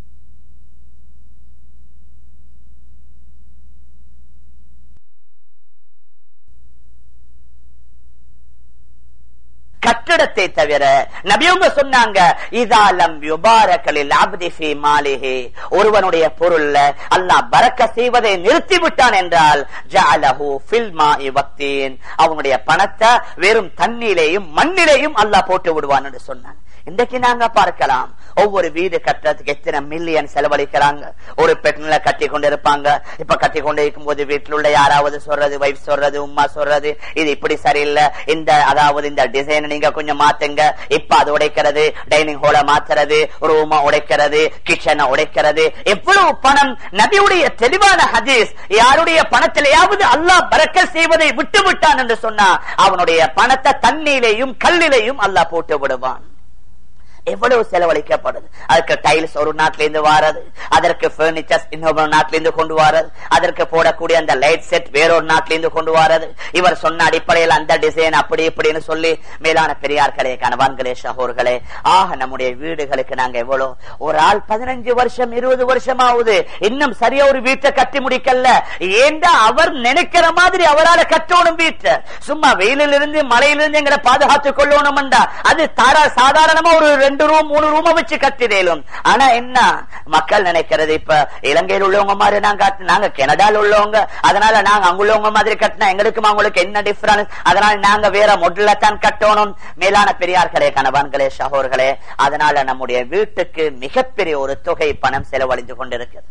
கட்டிடத்தை தவிர நபியவங்க சொன்னாங்க இதாலம் யுபாரகளில் அப்திஃபி மாளிகை ஒருவனுடைய பொருள்ல அல்லாஹ் பறக்க செய்வதை நிறுத்தி விட்டான் என்றால் ஜஅலஹு ஃபில் மாஇ வக்தீன் அவனுடைய பணத்தை வெறும் தண்ணீரையும் மண்ணிலையும் அல்லாஹ் போட்டு விடுவான் என்று சொன்னான் இன்றைக்கு நாங்க பார்க்கலாம் ஒவ்வொரு வீடு கட்டுறதுக்கு எத்தனை மில்லியன் செலவழிக்கிறாங்க ஒரு பெண்ணில கட்டி கொண்டு இருப்பாங்க இப்ப கட்டி கொண்டு இருக்கும் போது வீட்டில் உள்ள யாராவது சொல்றது வைஃப் சொல்றது உமா சொல்றது இது இப்படி சரியில்லை இந்த அதாவது இந்த டிசைன் நீங்க கொஞ்சம் மாத்துங்க இப்ப அது உடைக்கிறது டைனிங் ஹால மாத்துறது ரூமா உடைக்கிறது கிச்சனை உடைக்கிறது எவ்வளவு பணம் நபியுடைய தெளிவான ஹதீஸ் யாருடைய பணத்திலேயாவது அல்லாஹ் பறக்க செய்வதை விட்டு விட்டான் என்று சொன்னா அவனுடைய பணத்தை தண்ணீரையும் கல்லிலையும் அல்லாஹ் போட்டு விடுவான் எவ்வளவு செலவழிக்கப்படுது அதற்கு டைல்ஸ் ஒரு நாட்டில இருந்து வாரது அதற்கு பர்னிச்சர்ஸ் இன்னொரு நாட்டில இருந்து கொண்டு வாரது அதற்கு போடக்கூடிய அந்த லைட் செட் வேறொரு நாட்டில இருந்து கொண்டு வாரது இவர் சொன்ன அடிப்படையில் அந்த டிசைன் அப்படி இப்படின்னு சொல்லி மேலான பெரியார்களே கணவான்களே சகோர்களே ஆக நம்முடைய வீடுகளுக்கு நாங்க எவ்வளவு ஒரு ஆள் பதினஞ்சு வருஷம் இருபது வருஷம் ஆகுது இன்னும் சரியா ஒரு வீட்டை கட்டி முடிக்கல ஏண்டா அவர் நினைக்கிற மாதிரி அவரால் கட்டணும் வீட்டை சும்மா வெயிலில் இருந்து மழையிலிருந்து எங்களை பாதுகாத்துக் கொள்ளணும் அது தாரா சாதாரணமா ஒரு ரெண்டு ரூம் மூணு ரூம வச்சு கட்டிடலும் ஆனா என்ன மக்கள் நினைக்கிறது இப்ப இலங்கையில் உள்ளவங்க மாதிரி நாங்க நாங்க கனடால உள்ளவங்க அதனால நாங்க அங்குள்ளவங்க மாதிரி கட்டினா எங்களுக்கும் அவங்களுக்கு என்ன டிஃபரன்ஸ் அதனால நாங்க வேற மொடல்ல தான் கட்டணும் மேலான பெரியார்களே கணவான்களே சகோர்களே அதனால நம்முடைய வீட்டுக்கு மிகப்பெரிய ஒரு தொகை பணம் செலவழிந்து கொண்டிருக்கிறது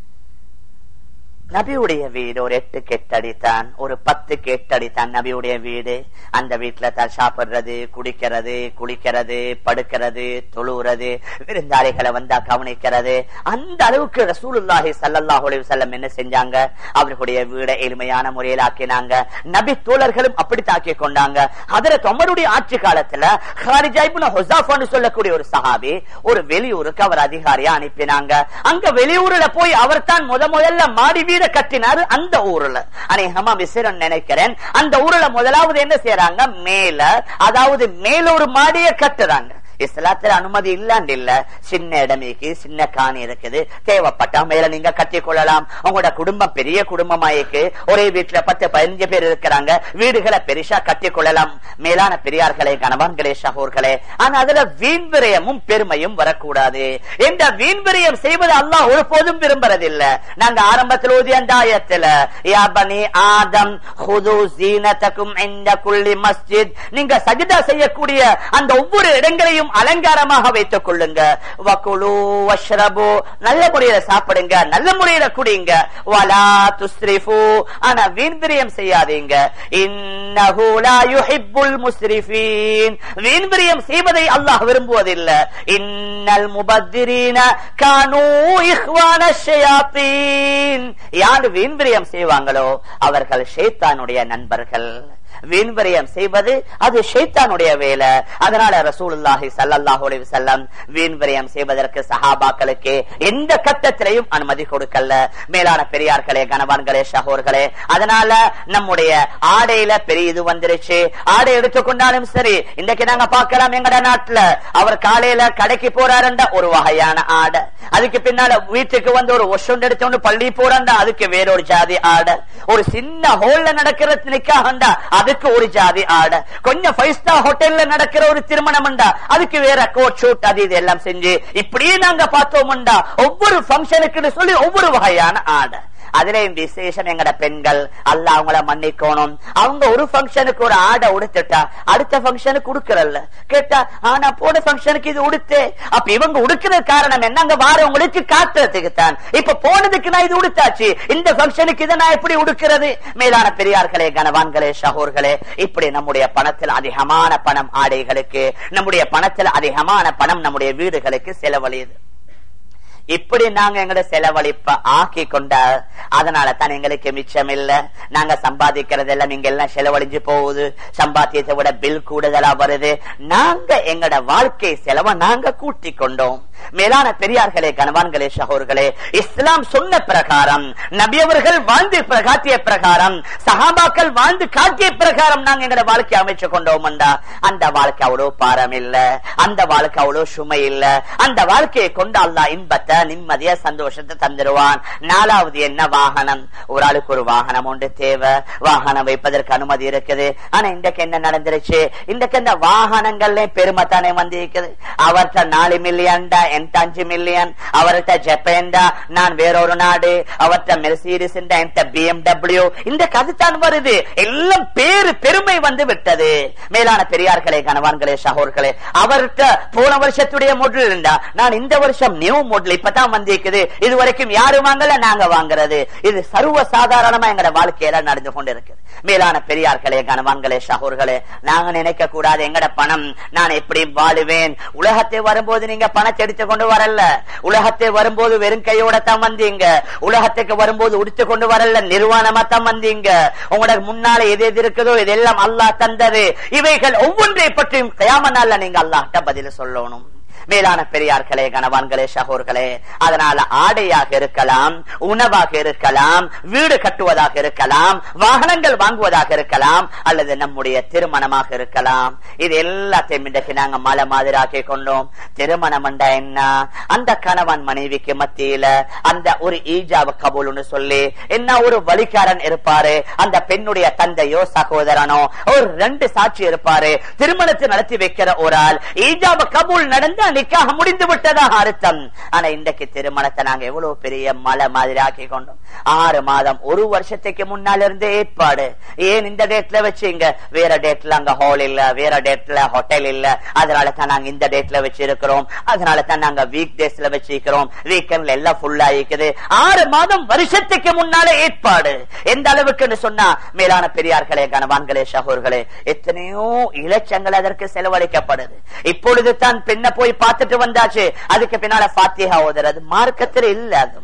நபியுடைய வீடு ஒரு எட்டு கெட்டடித்தான் ஒரு பத்து கெட்டடித்தான் நபியுடைய வீடு அந்த வீட்டுல தான் சாப்பிடுறது குடிக்கிறது குளிக்கிறது படுக்கிறது தொழுறது விருந்தாளிகளை வந்தா கவனிக்கிறது அந்த அளவுக்கு ரசூலுல்லாஹி சல்லாஹூ செல்லம் என்ன செஞ்சாங்க அவர்களுடைய வீடை எளிமையான முறையில் ஆக்கினாங்க நபி தோழர்களும் அப்படி தாக்கி கொண்டாங்க அதுல தொமருடைய ஆட்சி காலத்துல ஹாரிஜாய்புன ஹொசாஃபான்னு சொல்லக்கூடிய ஒரு சஹாபி ஒரு வெளியூருக்கு அவர் அதிகாரியா அனுப்பினாங்க அங்க வெளியூர்ல போய் அவர் தான் முத முதல்ல மாடி வீட கட்டினாரு அந்த ஊர்ல அநேகமா விசிறன் நினைக்கிறேன் அந்த ஊர்ல முதலாவது என்ன செய்யறாங்க மேல அதாவது மேல ஒரு மாடிய கட்டுறாங்க இஸ்லாத்துல அனுமதி இல்லாண்டு இல்ல சின்ன இடமேக்கு சின்ன காணி இருக்குது தேவைப்பட்டா மேல நீங்க கட்டி கொள்ளலாம் உங்களோட குடும்பம் பெரிய குடும்பமாயிருக்கு ஒரே வீட்டுல பத்து பதினஞ்சு பேர் இருக்கிறாங்க வீடுகளை பெருசா கட்டி கொள்ளலாம் மேலான பெரியார்களே கணவான்களே சகோர்களே ஆனா அதுல வீண் விரயமும் பெருமையும் வரக்கூடாது என்ற வீண் விரயம் செய்வது அல்லாஹ் ஒருபோதும் விரும்புறதில்ல நாங்க ஆரம்பத்தில் ஓதிய அந்த ஆயத்துல யா பனி ஆதம் ஹுது ஜீனதக்கும் இந்த குள்ளி மஸ்ஜித் நீங்க சஜிதா செய்யக்கூடிய அந்த ஒவ்வொரு இடங்களையும் அலங்காரமாக வைத்துக் கொள்ளுங்க வக்குலு வஷ்ரபு நல்ல முறையில சாப்பிடுங்க நல்ல முறையில குடிங்க வலா துஸ்ரிஃபு ஆனா வீண்பிரியம் செய்யாதீங்க இன்னஹு லா யுஹிப்புல் முஸ்ரிஃபீன் வீண்பிரியம் செய்வதை அல்லாஹ் விரும்புவதில்லை இன்னல் முபத்திரீன கானூ இஹ்வான ஷயாத்தீன் யார் வீண்பிரியம் செய்வாங்களோ அவர்கள் ஷேத்தானுடைய நண்பர்கள் வீண்விரயம் செய்வது அது ஷைத்தானுடைய வேலை அதனால ரசூலுல்லாஹி சல்லாஹூ அலைஹி வஸல்லம் வீண்விரயம் செய்வதற்கு சஹாபாக்களுக்கு எந்த கட்டத்திலையும் அனுமதி கொடுக்கல மேலான பெரியார்களே கணவான்களே சகோர்களே அதனால நம்முடைய ஆடையில பெரிய இது வந்துருச்சு ஆடை எடுத்துக்கொண்டாலும் சரி இன்றைக்கு நாங்க பார்க்கலாம் எங்கட நாட்டுல அவர் காலையில கடைக்கு போறாருண்டா ஒரு வகையான ஆடை அதுக்கு பின்னால வீட்டுக்கு வந்து ஒரு ஒஷம் எடுத்து பள்ளி போறாண்டா அதுக்கு வேறொரு ஜாதி ஆடை ஒரு சின்ன ஹோல்ல நடக்கிறது நிக்காகண்டா அதுக்கு ஒரு ஜாதி ஆட கொஞ்சம் ஃபைவ் ஸ்டார் ஹோட்டல்ல நடக்கிற ஒரு திருமணம் அதுக்கு வேற கோட் ஷூட் அது இது எல்லாம் செஞ்சு இப்படியே நாங்க பார்த்தோம்டா ஒவ்வொரு ஃபங்க்ஷனுக்கு சொல்லி ஒவ்வொரு வகையான ஆடை அதுலயும் விசேஷம் எங்கட பெண்கள் அல்ல அவங்கள மன்னிக்கணும் அவங்க ஒரு ஃபங்க்ஷனுக்கு ஒரு ஆடை உடுத்துட்டா அடுத்த ஃபங்க்ஷனுக்கு உடுக்கறல்ல கேட்டா ஆனா போன ஃபங்க்ஷனுக்கு இது உடுத்தே அப்ப இவங்க உடுக்கிற காரணம் என்ன அங்க வாரவங்களுக்கு காட்டுறதுக்கு தான் இப்ப போனதுக்கு நான் இது உடுத்தாச்சு இந்த ஃபங்க்ஷனுக்கு இதை நான் எப்படி உடுக்கிறது மேலான பெரியார்களே கனவான்களே ஷஹூர்களே இப்படி நம்முடைய பணத்தில் அதிகமான பணம் ஆடைகளுக்கு நம்முடைய பணத்தில் அதிகமான பணம் நம்முடைய வீடுகளுக்கு செலவழியுது இப்படி நாங்க எங்களோட செலவழிப்ப ஆக்கி கொண்ட அதனால தான் எங்களுக்கு மிச்சம் இல்ல நாங்க சம்பாதிக்கிறது எல்லாம் இங்க எல்லாம் செலவழிஞ்சு போகுது சம்பாத்தியத்தை விட பில் கூடுதலா வருது நாங்க எங்களோட வாழ்க்கை செலவை நாங்க கூட்டி கொண்டோம் மேலான பெரியார்களே கணவான்களே சகோர்களே இஸ்லாம் சொன்ன பிரகாரம் நபியவர்கள் வாழ்ந்து காட்டிய பிரகாரம் சஹாபாக்கள் வாழ்ந்து காட்டிய பிரகாரம் நாங்க எங்களோட வாழ்க்கை அமைச்சு கொண்டோம் அந்த வாழ்க்கை அவ்வளவு பாரம் இல்ல அந்த வாழ்க்கை அவ்வளவு சுமை இல்ல அந்த வாழ்க்கையை கொண்டு அல்லா இன்பத்தை நிம்மதியா சந்தோஷத்தை தந்துருவான் நாலாவது என்ன வாகனம் ஒரு ஆளுக்கு ஒரு வாகனம் ஒன்று தேவை வாகனம் வைப்பதற்கு அனுமதி இருக்குது ஆனா இன்றைக்கு என்ன நடந்துருச்சு இன்றைக்கு இந்த வாகனங்கள்ல பெருமை தானே வந்து இருக்குது அவர்கிட்ட நாலு மில்லியன்டா என்கிட்ட அஞ்சு மில்லியன் அவர்கிட்ட ஜப்பான்டா நான் வேறொரு நாடு அவர்கிட்ட மெர்சீரிஸ் என்கிட்ட பிஎம்டபிள்யூ இந்த கதைத்தான் வருது எல்லாம் பேரு பெருமை வந்து விட்டது மேலான பெரியார்களே கணவான்களே சகோர்களே அவர்கிட்ட போன வருஷத்துடைய மொடல் இருந்தா நான் இந்த வருஷம் நியூ மொடல் இப்பதான் வந்திருக்குது இது வரைக்கும் யாரு வாங்கல நாங்க வாங்குறது இது சர்வ சாதாரணமா எங்கட வாழ்க்கையில நடந்து கொண்டிருக்கு மேலான பெரியார்களே கணவான்களே சகோர்களே நாங்க நினைக்க கூடாது எங்கட பணம் நான் எப்படி வாழுவேன் உலகத்தை வரும்போது நீங்க பணத்தை எடுத்து கொண்டு வரல உலகத்தை வரும்போது வெறும் கையோட தான் வந்தீங்க உலகத்துக்கு வரும்போது உடுத்து கொண்டு வரல நிர்வாணமா தான் வந்தீங்க உங்களோட முன்னால எது எது இருக்குதோ இதெல்லாம் அல்லாஹ் தந்தது இவைகள் ஒவ்வொன்றை பற்றியும் கயாம நாள்ல நீங்க அல்லாஹ்ட்ட பதில் சொல்லணும் மேலான பெரியார்களே கணவான்களே சகோர்களே அதனால ஆடையாக இருக்கலாம் உணவாக இருக்கலாம் வீடு கட்டுவதாக இருக்கலாம் வாகனங்கள் வாங்குவதாக இருக்கலாம் அல்லது நம்முடைய திருமணமாக இருக்கலாம் இது எல்லாத்தையும் இன்றைக்கு நாங்க மலை மாதிரி ஆக்கி கொண்டோம் திருமணம் என்ன அந்த கணவன் மனைவிக்கு மத்தியில அந்த ஒரு ஈஜாவ கபூல்னு சொல்லி என்ன ஒரு வழிகாரன் இருப்பாரு அந்த பெண்ணுடைய தந்தையோ சகோதரனோ ஒரு ரெண்டு சாட்சி இருப்பாரு திருமணத்தை நடத்தி வைக்கிற ஒரு ஆள் ஈஜாவ கபூல் நடந்த நிக்காக முடிந்து விட்டதாக அர்த்தம் ஆனா இன்றைக்கு திருமணத்தை நாங்க எவ்வளவு பெரிய மலை மாதிரி ஆக்கி கொண்டோம் ஆறு மாதம் ஒரு வருஷத்துக்கு முன்னால இருந்தே ஏற்பாடு ஏன் இந்த டேட்ல வச்சுங்க வேற டேட்ல அங்க ஹால் இல்ல வேற டேட்ல ஹோட்டல் இல்ல அதனால தான் நாங்க இந்த டேட்ல வச்சிருக்கிறோம் அதனால தான் நாங்க வீக் டேஸ்ல வச்சிருக்கிறோம் வீக்கெண்ட்ல எல்லாம் ஃபுல்லா இருக்குது ஆறு மாதம் வருஷத்துக்கு முன்னால ஏற்பாடு எந்த அளவுக்கு சொன்னா மேலான பெரியார்களே கணவான்களே சகோர்களே எத்தனையோ இலட்சங்கள் அதற்கு செலவழிக்கப்படுது இப்பொழுது தான் பெண்ணை போய் பார்த்துட்டு வந்தாச்சு அதுக்கு பின்னால பாத்தியா ஓதுறது மார்க்கத்தில் இல்ல அது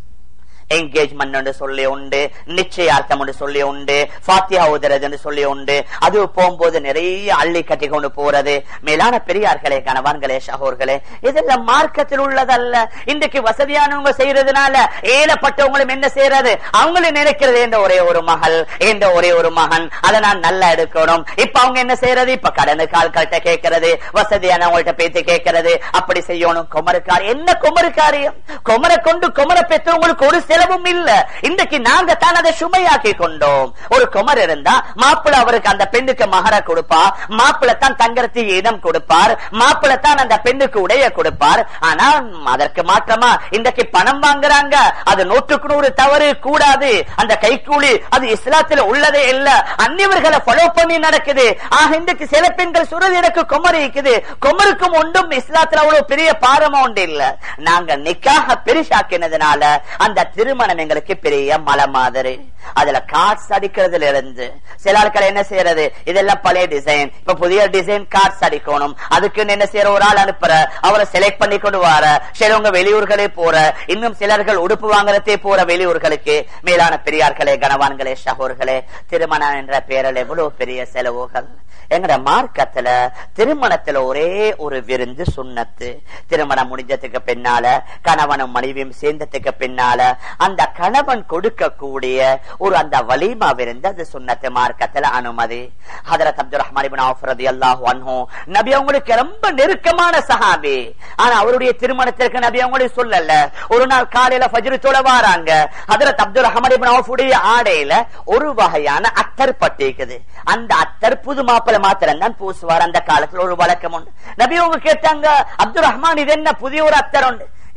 என்கேஜ்மெண்ட் சொல்லி உண்டு நிச்சயார்த்தம் சொல்லி உண்டு பாத்தியா ஓதுறது சொல்லி உண்டு அது போகும்போது நிறைய அள்ளி கட்டி கொண்டு போறது மேலான பெரியார்களே கணவான்களே சகோர்களே இதெல்லாம் மார்க்கத்தில் உள்ளதல்ல இன்றைக்கு வசதியானவங்க செய்யறதுனால ஏழப்பட்டவங்களும் என்ன செய்யறது அவங்களும் நினைக்கிறது என்ற ஒரே ஒரு மகள் என்ற ஒரே ஒரு மகன் அதை நான் நல்லா எடுக்கணும் இப்ப அவங்க என்ன செய்யறது இப்ப கடனுக்கு ஆட்கள்கிட்ட கேட்கறது வசதியானவங்கள்ட்ட பேத்து கேட்கறது அப்படி செய்யணும் குமரக்காரி என்ன குமரக்காரியம் குமரை கொண்டு குமர பெற்றவங்களுக்கு ஒரு செலவும் இல்ல இன்றைக்கு நாங்க தான் அதை சுமையாக்கி கொண்டோம் ஒரு குமர் இருந்தா மாப்பிள்ள அவருக்கு அந்த பெண்ணுக்கு மகர கொடுப்பா மாப்பிள்ள தான் தங்கறதுக்கு இடம் கொடுப்பார் மாப்பிள்ள தான் அந்த பெண்ணுக்கு உடைய கொடுப்பார் ஆனா அதற்கு மாற்றமா இன்றைக்கு பணம் வாங்குறாங்க அது நூற்றுக்கு நூறு தவறு கூடாது அந்த கைக்கூலி அது இஸ்லாத்துல உள்ளதே இல்ல அந்நியவர்களை ஃபாலோ பண்ணி நடக்குது ஆக இன்றைக்கு சில பெண்கள் சுரது எனக்கு குமரி இருக்குது குமருக்கும் ஒன்றும் இஸ்லாத்துல அவ்வளவு பெரிய பாரமா உண்டு இல்ல நாங்க நிக்காக பெருசாக்கினதுனால அந்த திருமணம் எங்களுக்கு பெரிய மலை மாதிரி அதுல கார்ட்ஸ் அடிக்கிறதுல இருந்து சில ஆட்கள் என்ன செய்யறது இதெல்லாம் பழைய டிசைன் இப்ப புதிய டிசைன் கார்ட்ஸ் அடிக்கணும் அதுக்குன்னு என்ன செய்யற ஒரு ஆள் அனுப்புற அவரை செலக்ட் பண்ணி கொண்டு வர சிலவங்க வெளியூர்களே போற இன்னும் சிலர்கள் உடுப்பு வாங்குறதே போற வெளியூர்களுக்கு மேலான பெரியார்களே கனவான்களே சகோர்களே திருமணம் என்ற பெயரில் எவ்வளவு பெரிய செலவுகள் எங்கட மார்க்கத்துல திருமணத்துல ஒரே ஒரு விருந்து சுண்ணத்து திருமணம் முடிஞ்சதுக்கு பின்னால கணவனும் மனைவியும் சேர்ந்ததுக்கு பின்னால அந்த கணவன் கொடுக்கக்கூடிய ஒரு அந்த வலிமா விருந்து அது சுண்ணத்து மார்க்கத்துல அனுமதி ஹதரத் அப்துல் ரஹ்மான் ஆஃபரது அல்லாஹ் நபி அவங்களுக்கு ரொம்ப நெருக்கமான சஹாபி ஆனா அவருடைய திருமணத்திற்கு நபி அவங்களுக்கு சொல்லல ஒரு நாள் காலையில ஃபஜ்ரு வாராங்க ஹதரத் அப்துல் ரஹ்மான் ஆஃபுடைய ஆடையில ஒரு வகையான அத்தர் பட்டிருக்குது அந்த அத்தர் புது மாப்பிள்ள மாத்திரம் தான் பூசுவார் அந்த காலத்துல ஒரு வழக்கம் உண்டு நபி அவங்க கேட்டாங்க அப்துல் ரஹ்மான் இது என்ன புதிய ஒரு அத்தர் உண்டு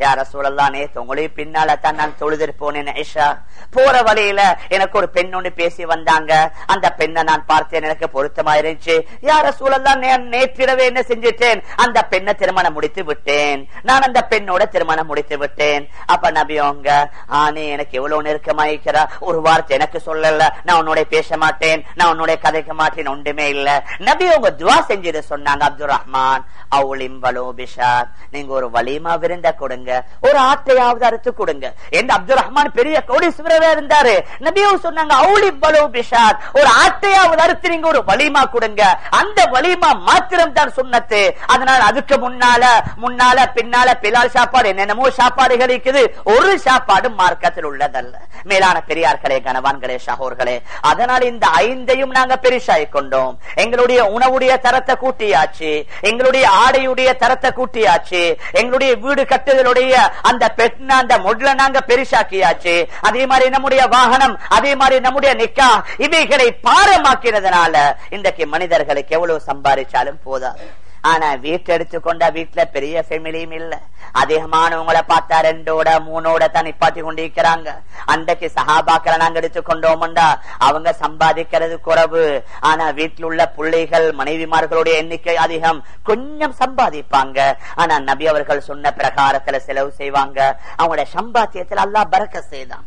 யார சூழல்லாம் நேத்து உங்களையும் பின்னால தான் நான் தொழுதிட்டு போனேன் ஐஷா போற வழியில எனக்கு ஒரு பெண் ஒண்ணு பேசி வந்தாங்க அந்த பெண்ணை நான் பார்த்தேன் எனக்கு பொருத்தமா இருந்துச்சு யார சூழல்லாம் நான் நேற்றிரவே என்ன செஞ்சிட்டேன் அந்த பெண்ணை திருமணம் முடித்து விட்டேன் நான் அந்த பெண்ணோட திருமணம் முடித்து விட்டேன் அப்ப நபியோங்க ஆனே எனக்கு எவ்வளவு நெருக்கமாயிக்கிறா ஒரு வார்த்தை எனக்கு சொல்லல நான் உன்னோட பேச மாட்டேன் நான் உன்னோட கதைக்க மாட்டேன் ஒன்றுமே இல்ல நபி அவங்க துவா செஞ்சுட்டு சொன்னாங்க அப்துல் ரஹ்மான் அவுலிம் வலோபிஷாத் நீங்க ஒரு வலிமா விருந்த கொடுங்க ஒரு ஆட்டையாவது அறுத்து கொடுங்க என் அப்துல் ரஹ்மான் பெரிய கோடீஸ்வரரா இருந்தாரு நபியும் சொன்னாங்க அவுலிம் வலோபிஷாத் ஒரு ஆட்டையாவது அறுத்து நீங்க ஒரு வலிமா கொடுங்க அந்த வலிமா மாத்திரம் தான் சுண்ணத்து அதனால அதுக்கு முன்னால முன்னால பின்னால பிலால் சாப்பாடு என்னென்னமோ சாப்பாடுகள் இருக்குது ஒரு சாப்பாடு மார்க்கத்தில் உள்ளதல்ல மேலான பெரியார்களே கணவான்களே சகோர்களே அதனால் இந்த ஐந்தையும் நாங்க பெருசாய் கொண்டோம் எங்களுடைய உணவுடைய தரத்தை கூட்டியாச்சு எங்களுடைய ஆடையுடைய தரத்தை கூட்டியாச்சு எங்களுடைய வீடு கட்டுதலுடைய அந்த பெட்ன அந்த முட்ல நாங்க பெருசாக்கியாச்சு அதே மாதிரி நம்முடைய வாகனம் அதே மாதிரி நம்முடைய நிக்கா இவைகளை பாரமாக்கிறதுனால இன்றைக்கு மனிதர்களுக்கு எவ்வளவு சம்பாதிச்சாலும் போதாது ஆனா வீட்டு எடுத்துக்கொண்டா வீட்டுல பெரிய ஃபேமிலியும் இல்ல அதிகமானவங்களை பார்த்தா ரெண்டோட மூணோட தான் நிப்பாட்டி கொண்டிருக்கிறாங்க அன்றைக்கு சகாபாக்களை நாங்க எடுத்துக்கொண்டோம்டா அவங்க சம்பாதிக்கிறது குறைவு ஆனா வீட்டில் உள்ள பிள்ளைகள் மனைவிமார்களுடைய எண்ணிக்கை அதிகம் கொஞ்சம் சம்பாதிப்பாங்க ஆனா நபி அவர்கள் சொன்ன பிரகாரத்துல செலவு செய்வாங்க அவங்களுடைய சம்பாத்தியத்தில் அல்லா பறக்க செய்தான்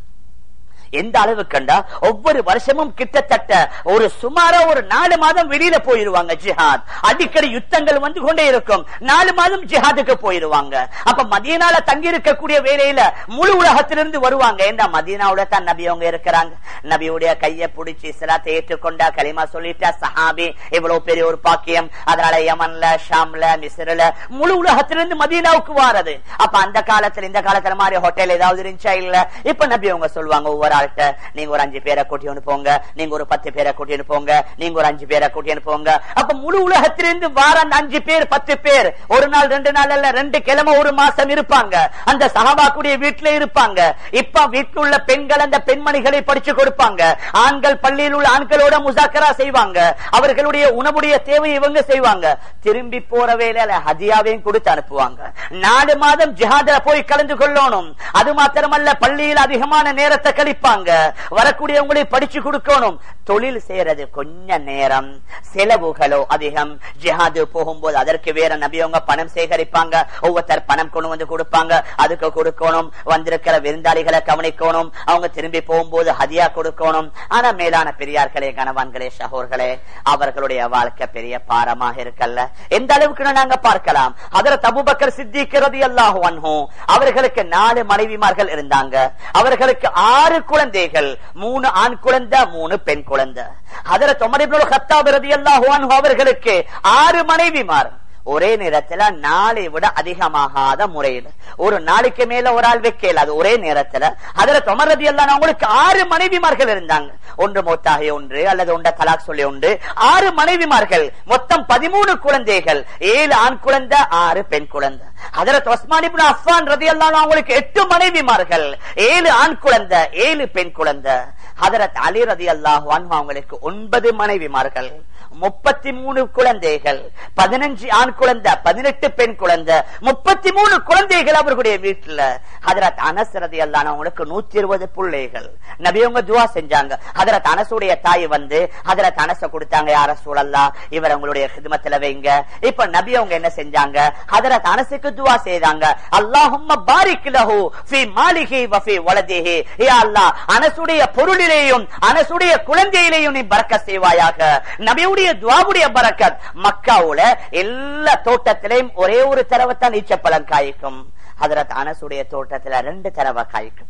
எந்த அளவுக்குண்டா ஒவ்வொரு வருஷமும் கிட்டத்தட்ட ஒரு சுமாரா ஒரு நாலு மாதம் வெளியில போயிருவாங்க ஜிஹாத் அடிக்கடி யுத்தங்கள் வந்து கொண்டே இருக்கும் நாலு மாதம் ஜிஹாதுக்கு போயிருவாங்க அப்ப மதியனால தங்கி இருக்கக்கூடிய வேலையில முழு உலகத்திலிருந்து வருவாங்க ஏண்டா மதியனாவோட தான் நபி அவங்க இருக்கிறாங்க நபியுடைய கையை பிடிச்சி சிலாத்தை ஏற்றுக்கொண்டா களிமா சொல்லிட்டா சஹாபி இவ்வளவு பெரிய ஒரு பாக்கியம் அதனால யமன்ல ஷாம்ல மிஸ்ரல முழு உலகத்திலிருந்து மதீனாவுக்கு வாரது அப்ப அந்த காலத்துல இந்த காலத்துல மாதிரி ஹோட்டல் ஏதாவது இருந்துச்சா இல்ல இப்ப நபி அவங்க சொல்லுவாங்க ஒவ்வொரு ஆள்கிட்ட நீங்க ஒரு அஞ்சு பேரை கூட்டின்னு போங்க நீங்க ஒரு பத்து பேரை கூட்டின்னு போங்க நீங்க ஒரு அஞ்சு பேரை கூட்டின்னு போங்க அப்ப முழு உலகத்திலிருந்து வார அந்த அஞ்சு பேர் பத்து பேர் ஒரு நாள் ரெண்டு நாள் அல்ல ரெண்டு கிழமை ஒரு மாசம் இருப்பாங்க அந்த சகாபாக்குடைய வீட்டுல இருப்பாங்க இப்ப வீட்டில் உள்ள பெண்கள் அந்த பெண்மணிகளை படிச்சு கொடுப்பாங்க ஆண்கள் பள்ளியில் உள்ள ஆண்களோட முசாக்கரா செய்வாங்க அவர்களுடைய உணவுடைய தேவை இவங்க செய்வாங்க திரும்பி போற வேலையில ஹதியாவையும் கொடுத்து அனுப்புவாங்க நாலு மாதம் ஜிஹாத போய் கலந்து கொள்ளணும் அது மாத்திரமல்ல பள்ளியில் அதிகமான நேரத்தை கழிப்பாங்க வரக்கூடியவங்களை படிச்சு கொடுக்கணும் தொழில் செய்யறது கொஞ்ச நேரம் செலவுகளோ அதிகம் ஜிஹாது போகும்போது அதற்கு வேற நபியவங்க பணம் சேகரிப்பாங்க ஒவ்வொருத்தர் பணம் கொண்டு வந்து கொடுப்பாங்க அதுக்கு கொடுக்கணும் வந்திருக்கிற விருந்தாளிகளை கவனிக்கணும் அவங்க திரும்பி போகும்போது ஹதியா கொடுக்கணும் ஆனா மேலான பெரியார்களே கணவான்களே சகோர்களே அவர்களுடைய வாழ்க்கை பெரிய பாரமாக இருக்கல்ல எந்த அளவுக்கு நாங்க பார்க்கலாம் அதுல தபுபக்கர் சித்திக்கிறது அல்லாஹ் அவர்களுக்கு நாலு மனைவிமார்கள் இருந்தாங்க அவர்களுக்கு ஆறு குழந்தைகள் மூணு ஆண் குழந்தை மூணு பெண் குழந்தை அதுல தொமரிபுல் ஹத்தாபிரதி அல்லாஹ் அவர்களுக்கு ஆறு மனைவிமார் ஒரே நேரத்துல நாளை விட அதிகமாகாத முறையில் ஒரு நாளைக்கு மேல ஒரு ஆள் வைக்கல அது ஒரே நேரத்துல அதுல தொமரதி எல்லாம் அவங்களுக்கு ஆறு மனைவிமார்கள் இருந்தாங்க ஒன்று மொத்தாகி ஒன்று அல்லது ஒன்ற தலாக் சொல்லி உண்டு ஆறு மனைவிமார்கள் மொத்தம் பதிமூணு குழந்தைகள் ஏழு ஆண் குழந்தை ஆறு பெண் குழந்தை அதுல தொஸ்மானிபுன் அஃபான் ரதி எல்லாம் அவங்களுக்கு எட்டு மனைவிமார்கள் ஏழு ஆண் குழந்தை ஏழு பெண் குழந்தை ஹதரத் அலி ரதி அல்லாஹ் அவங்களுக்கு ஒன்பது மனைவிமார்கள் முப்பத்தி மூணு குழந்தைகள் பதினஞ்சு ஆண் குழந்தை பதினெட்டு பெண் குழந்தை முப்பத்தி மூணு குழந்தைகள் அவர்களுடைய வீட்டுல ஹதரத் அனஸ் ரதி அல்லான் அவங்களுக்கு நூத்தி இருபது பிள்ளைகள் நபியவங்க துவா செஞ்சாங்க ஹதரத் அனசுடைய தாய் வந்து ஹதரத் அனச கொடுத்தாங்க யார சூழல்லா இவர் உங்களுடைய ஹிதமத்துல வைங்க இப்ப நபி அவங்க என்ன செஞ்சாங்க ஹதரத் அனசுக்கு துவா செய்தாங்க அல்லாஹும் பாரிக் லஹு ஃபி மாலிஹி வஃபி வலதிஹி யா அல்லாஹ் அனசுடைய பொருளிலேயும் அனசுடைய குழந்தையிலேயும் நீ பறக்க செய்வாயாக நபியுடைய துவாவுடைய பறக்கத் மக்காவுல எல்லா தோட்டத்திலையும் ஒரே ஒரு தடவை தான் ஈச்சப்பழம் காய்க்கும் ஹதரத் அனசுடைய தோட்டத்துல ரெண்டு தடவை காய்க்கும்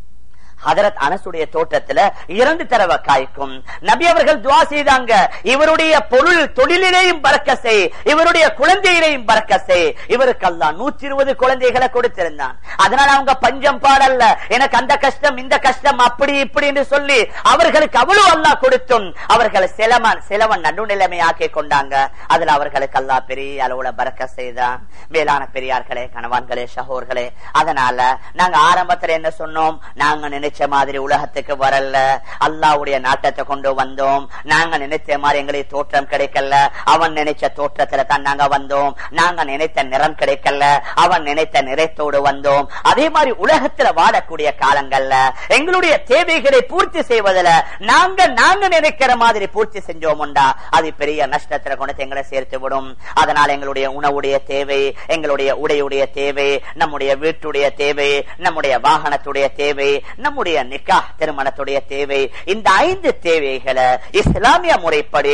ஹதரத் அனசுடைய தோட்டத்துல இரண்டு தடவை காய்க்கும் நபி அவர்கள் துவா செய்தாங்க இவருடைய பொருள் தொழிலிலேயும் பறக்க செய் இவருடைய குழந்தையிலையும் பறக்க செய் இவருக்கு அல்லா நூற்றி இருபது குழந்தைகளை கொடுத்திருந்தான் அதனால அவங்க பஞ்சம் பாடல்ல எனக்கு அந்த கஷ்டம் இந்த கஷ்டம் அப்படி இப்படி என்று சொல்லி அவர்களுக்கு அவ்வளவு அல்லா கொடுத்தும் அவர்களை செலவன் செலவன் நடுநிலைமை ஆக்கி கொண்டாங்க அதுல அவர்களுக்கு அல்லா பெரிய அளவுல பறக்க செய்தான் மேலான பெரியார்களே கணவான்களே சகோர்களே அதனால நாங்க ஆரம்பத்துல என்ன சொன்னோம் நாங்க நினைச்ச நினைச்ச மாதிரி உலகத்துக்கு வரல அல்லாவுடைய நாட்டத்தை கொண்டு வந்தோம் நாங்க நினைச்ச மாதிரி எங்களுக்கு தோற்றம் கிடைக்கல அவன் நினைச்ச தோற்றத்துல தான் நாங்க வந்தோம் நாங்க நினைத்த நிறம் கிடைக்கல அவன் நினைத்த நிறத்தோடு வந்தோம் அதே மாதிரி உலகத்துல வாழக்கூடிய காலங்கள்ல எங்களுடைய தேவைகளை பூர்த்தி செய்வதில் நாங்க நாங்க நினைக்கிற மாதிரி பூர்த்தி செஞ்சோம்டா அது பெரிய நஷ்டத்துல கொண்டு எங்களை சேர்த்து விடும் அதனால எங்களுடைய உணவுடைய தேவை எங்களுடைய உடையுடைய தேவை நம்முடைய வீட்டுடைய தேவை நம்முடைய வாகனத்துடைய தேவை நம்முடைய நிக்கா திருமணத்துடைய தேவை இந்த ஐந்து தேவைகளை இஸ்லாமிய முறைப்படி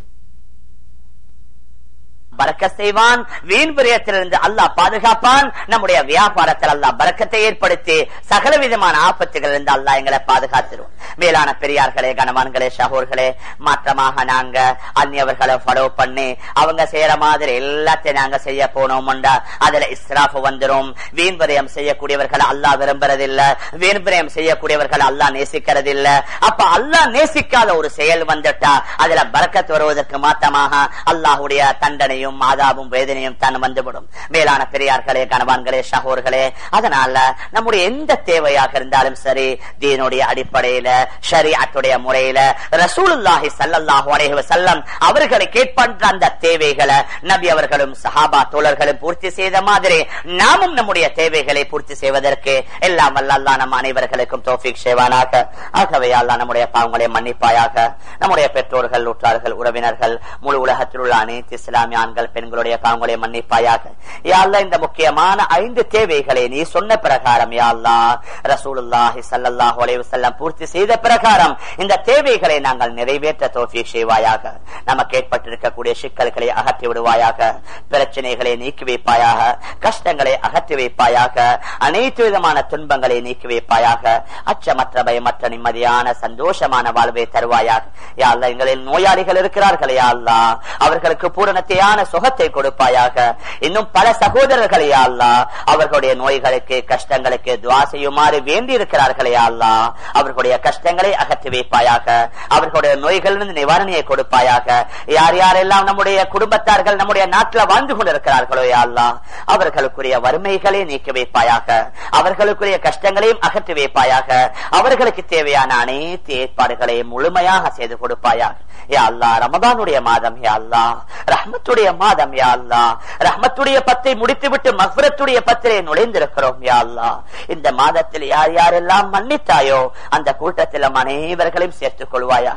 பறக்க செய்வான் வீண் விரயத்திலிருந்து அல்லாஹ் பாதுகாப்பான் நம்முடைய வியாபாரத்தில் அல்லாஹ் பறக்கத்தை ஏற்படுத்தி சகல விதமான ஆபத்துகள் இருந்து அல்லாஹ் எங்களை பாதுகாத்திரும் மேலான பெரியார்களே கனவான்களே சகோர்களே மாற்றமாக நாங்க அந்நியவர்களை ஃபாலோ பண்ணி அவங்க செய்யற மாதிரி எல்லாத்தையும் நாங்க செய்ய போனோம்டா அதுல இஸ்ராஃப் வந்துரும் வீண் விரயம் செய்யக்கூடியவர்கள் அல்லாஹ் விரும்புறதில்ல வீண் விரயம் செய்யக்கூடியவர்கள் அல்லாஹ் நேசிக்கிறதில்ல அப்ப அல்லாஹ் நேசிக்காத ஒரு செயல் வந்துட்டா அதுல பறக்கத்து வருவதற்கு மாற்றமாக அல்லாஹுடைய தண்டனையும் மாதாவும் வேதனையும் தான் வந்துவிடும் மேலான பெரியார்களே கணவான்களே சகோர்களே அதனால நம்முடைய எந்த தேவையாக இருந்தாலும் சரி தீனுடைய அடிப்படையில ஷரியாத்துடைய முறையில ரசூலுல்லாஹி ஸல்லல்லாஹு அலைஹி வஸல்லம் அவர்களை கேட்பன்ற அந்த தேவைகளை நபி அவர்களும் சஹாபா தோழர்களும் பூர்த்தி செய்த மாதிரி நாமும் நம்முடைய தேவைகளை பூர்த்தி செய்வதற்கு எல்லாம் வல்ல அல்லாஹ் நம் அனைவர்களுக்கும் தௌஃபீக் செய்வானாக ஆகவே அல்லாஹ் நம்முடைய பாவங்களை மன்னிப்பாயாக நம்முடைய பெற்றோர்கள் உற்றார்கள் உறவினர்கள் முழு உலகத்தில் உள்ள அனைத்து இஸ்லாமிய ஆண்கள் பெண்களுடைய பாவங்களை மன்னிப்பாயாக யாழ்லா இந்த முக்கியமான ஐந்து தேவைகளை நீ சொன்ன பிரகாரம் யாழ்லா ரசூலுல்லாஹி ஸல்லல்லாஹு அலைஹி வஸல்லம் பூர்த்தி செய்த பிரகாரம் இந்த தேவைகளை நாங்கள் நிறைவேற்ற தௌஃபீக் செய்வாயாக நமக்கு ஏற்பட்டிருக்கக்கூடிய சிக்கல்களை அகற்றி விடுவாயாக பிரச்சனைகளை நீக்கி வைப்பாயாக கஷ்டங்களை அகற்றி வைப்பாயாக அனைத்து விதமான துன்பங்களை நீக்கி வைப்பாயாக அச்சமற்ற பயமற்ற நிம்மதியான சந்தோஷமான வாழ்வை தருவாயாக யாழ்லா எங்களில் நோயாளிகள் இருக்கிறார்களே யாழ்லா அவர்களுக்கு பூரணத்தையான சுகத்தை கொடுப்பாயாக இன்னும் பல சகோதரர்களே அல்லா அவர்களுடைய நோய்களுக்கு கஷ்டங்களுக்கு துவா செய்யுமாறு வேண்டி இருக்கிறார்களே அல்லா அவர்களுடைய கஷ்டங்களை அகற்றி வைப்பாயாக அவர்களுடைய நோய்களிலிருந்து நிவாரணையை கொடுப்பாயாக யார் யாரெல்லாம் நம்முடைய குடும்பத்தார்கள் நம்முடைய நாட்டில் வாழ்ந்து கொண்டிருக்கிறார்களோ அல்லா அவர்களுக்குரிய வறுமைகளை நீக்கி வைப்பாயாக அவர்களுக்குரிய கஷ்டங்களையும் அகற்றி வைப்பாயாக அவர்களுக்கு தேவையான அனைத்து ஏற்பாடுகளையும் முழுமையாக செய்து கொடுப்பாயாக யா அல்லா ரமதானுடைய மாதம் யா அல்லா ரஹ்மத்துடைய மாதம் யா அல்லா ரஹ்மத்துடைய பத்தை முடித்துவிட்டு மஃபரத்துடைய பத்திரை நுழைந்திருக்கிறோம் யா அல்லா இந்த மாதத்தில் யார் யாரெல்லாம் மன்னித்தாயோ அந்த கூட்டத்தில் அனைவர்களையும் சேர்த்துக் கொள்வாயா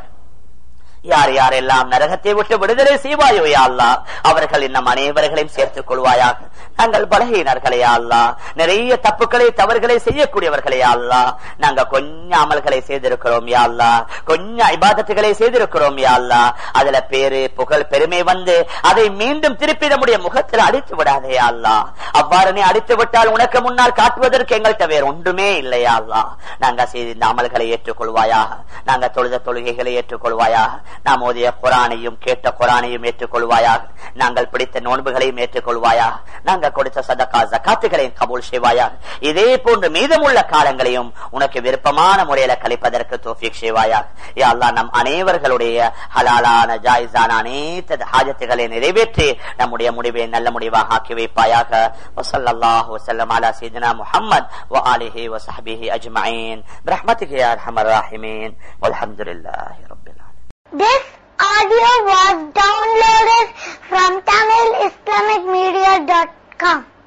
யார் யாரெல்லாம் நரகத்தை விட்டு விடுதலை செய்வாயோ யாழ்லா அவர்கள் இன்னும் அனைவர்களையும் சேர்த்துக் கொள்வாயாக நாங்கள் பலகீனர்களே அல்லா நிறைய தப்புக்களை தவறுகளை செய்யக்கூடியவர்களே அல்லா நாங்க கொஞ்சம் அமல்களை செய்திருக்கிறோம் யாழ்லா கொஞ்சம் இபாதத்துகளை செய்திருக்கிறோம் யாழ்லா அதுல பேரு புகழ் பெருமை வந்து அதை மீண்டும் திருப்பி நம்முடைய முகத்தில் அடித்து விடாதே அல்லா அவ்வாறு நீ அடித்து விட்டால் உனக்கு முன்னால் காட்டுவதற்கு எங்கள்கிட்ட வேற ஒன்றுமே இல்லையா அல்லா நாங்க செய்த இந்த அமல்களை ஏற்றுக்கொள்வாயாக நாங்க தொழுத தொழுகைகளை ஏற்றுக்கொள்வாயாக நாம் ஓதிய குரானையும் கேட்ட குரானையும் ஏற்றுக்கொள்வாயாக நாங்கள் பிடித்த நோன்புகளையும் ஏற்றுக்கொள்வாயாக நாங்கள் கொடுத்த சதக்கா ஜக்காத்துகளையும் கபூல் செய்வாயாக இதே போன்று மீதமுள்ள காலங்களையும் உனக்கு விருப்பமான முறையில கழிப்பதற்கு தோஃபிக் செய்வாயாக யா அல்லாஹ் நம் அனைவர்களுடைய ஹலாலான ஜாயிஸான அனைத்து ஹாஜத்துகளை நிறைவேற்றி நம்முடைய முடிவை நல்ல முடிவாக ஆக்கி வைப்பாயாக வசல்லாஹு வசல்லம் அலா சீதனா Muhammad وآله وصحبه أجمعين برحمتك يا أرحم الراحمين والحمد لله رب العالمين This audio was downloaded from TamilIslamicMedia.com.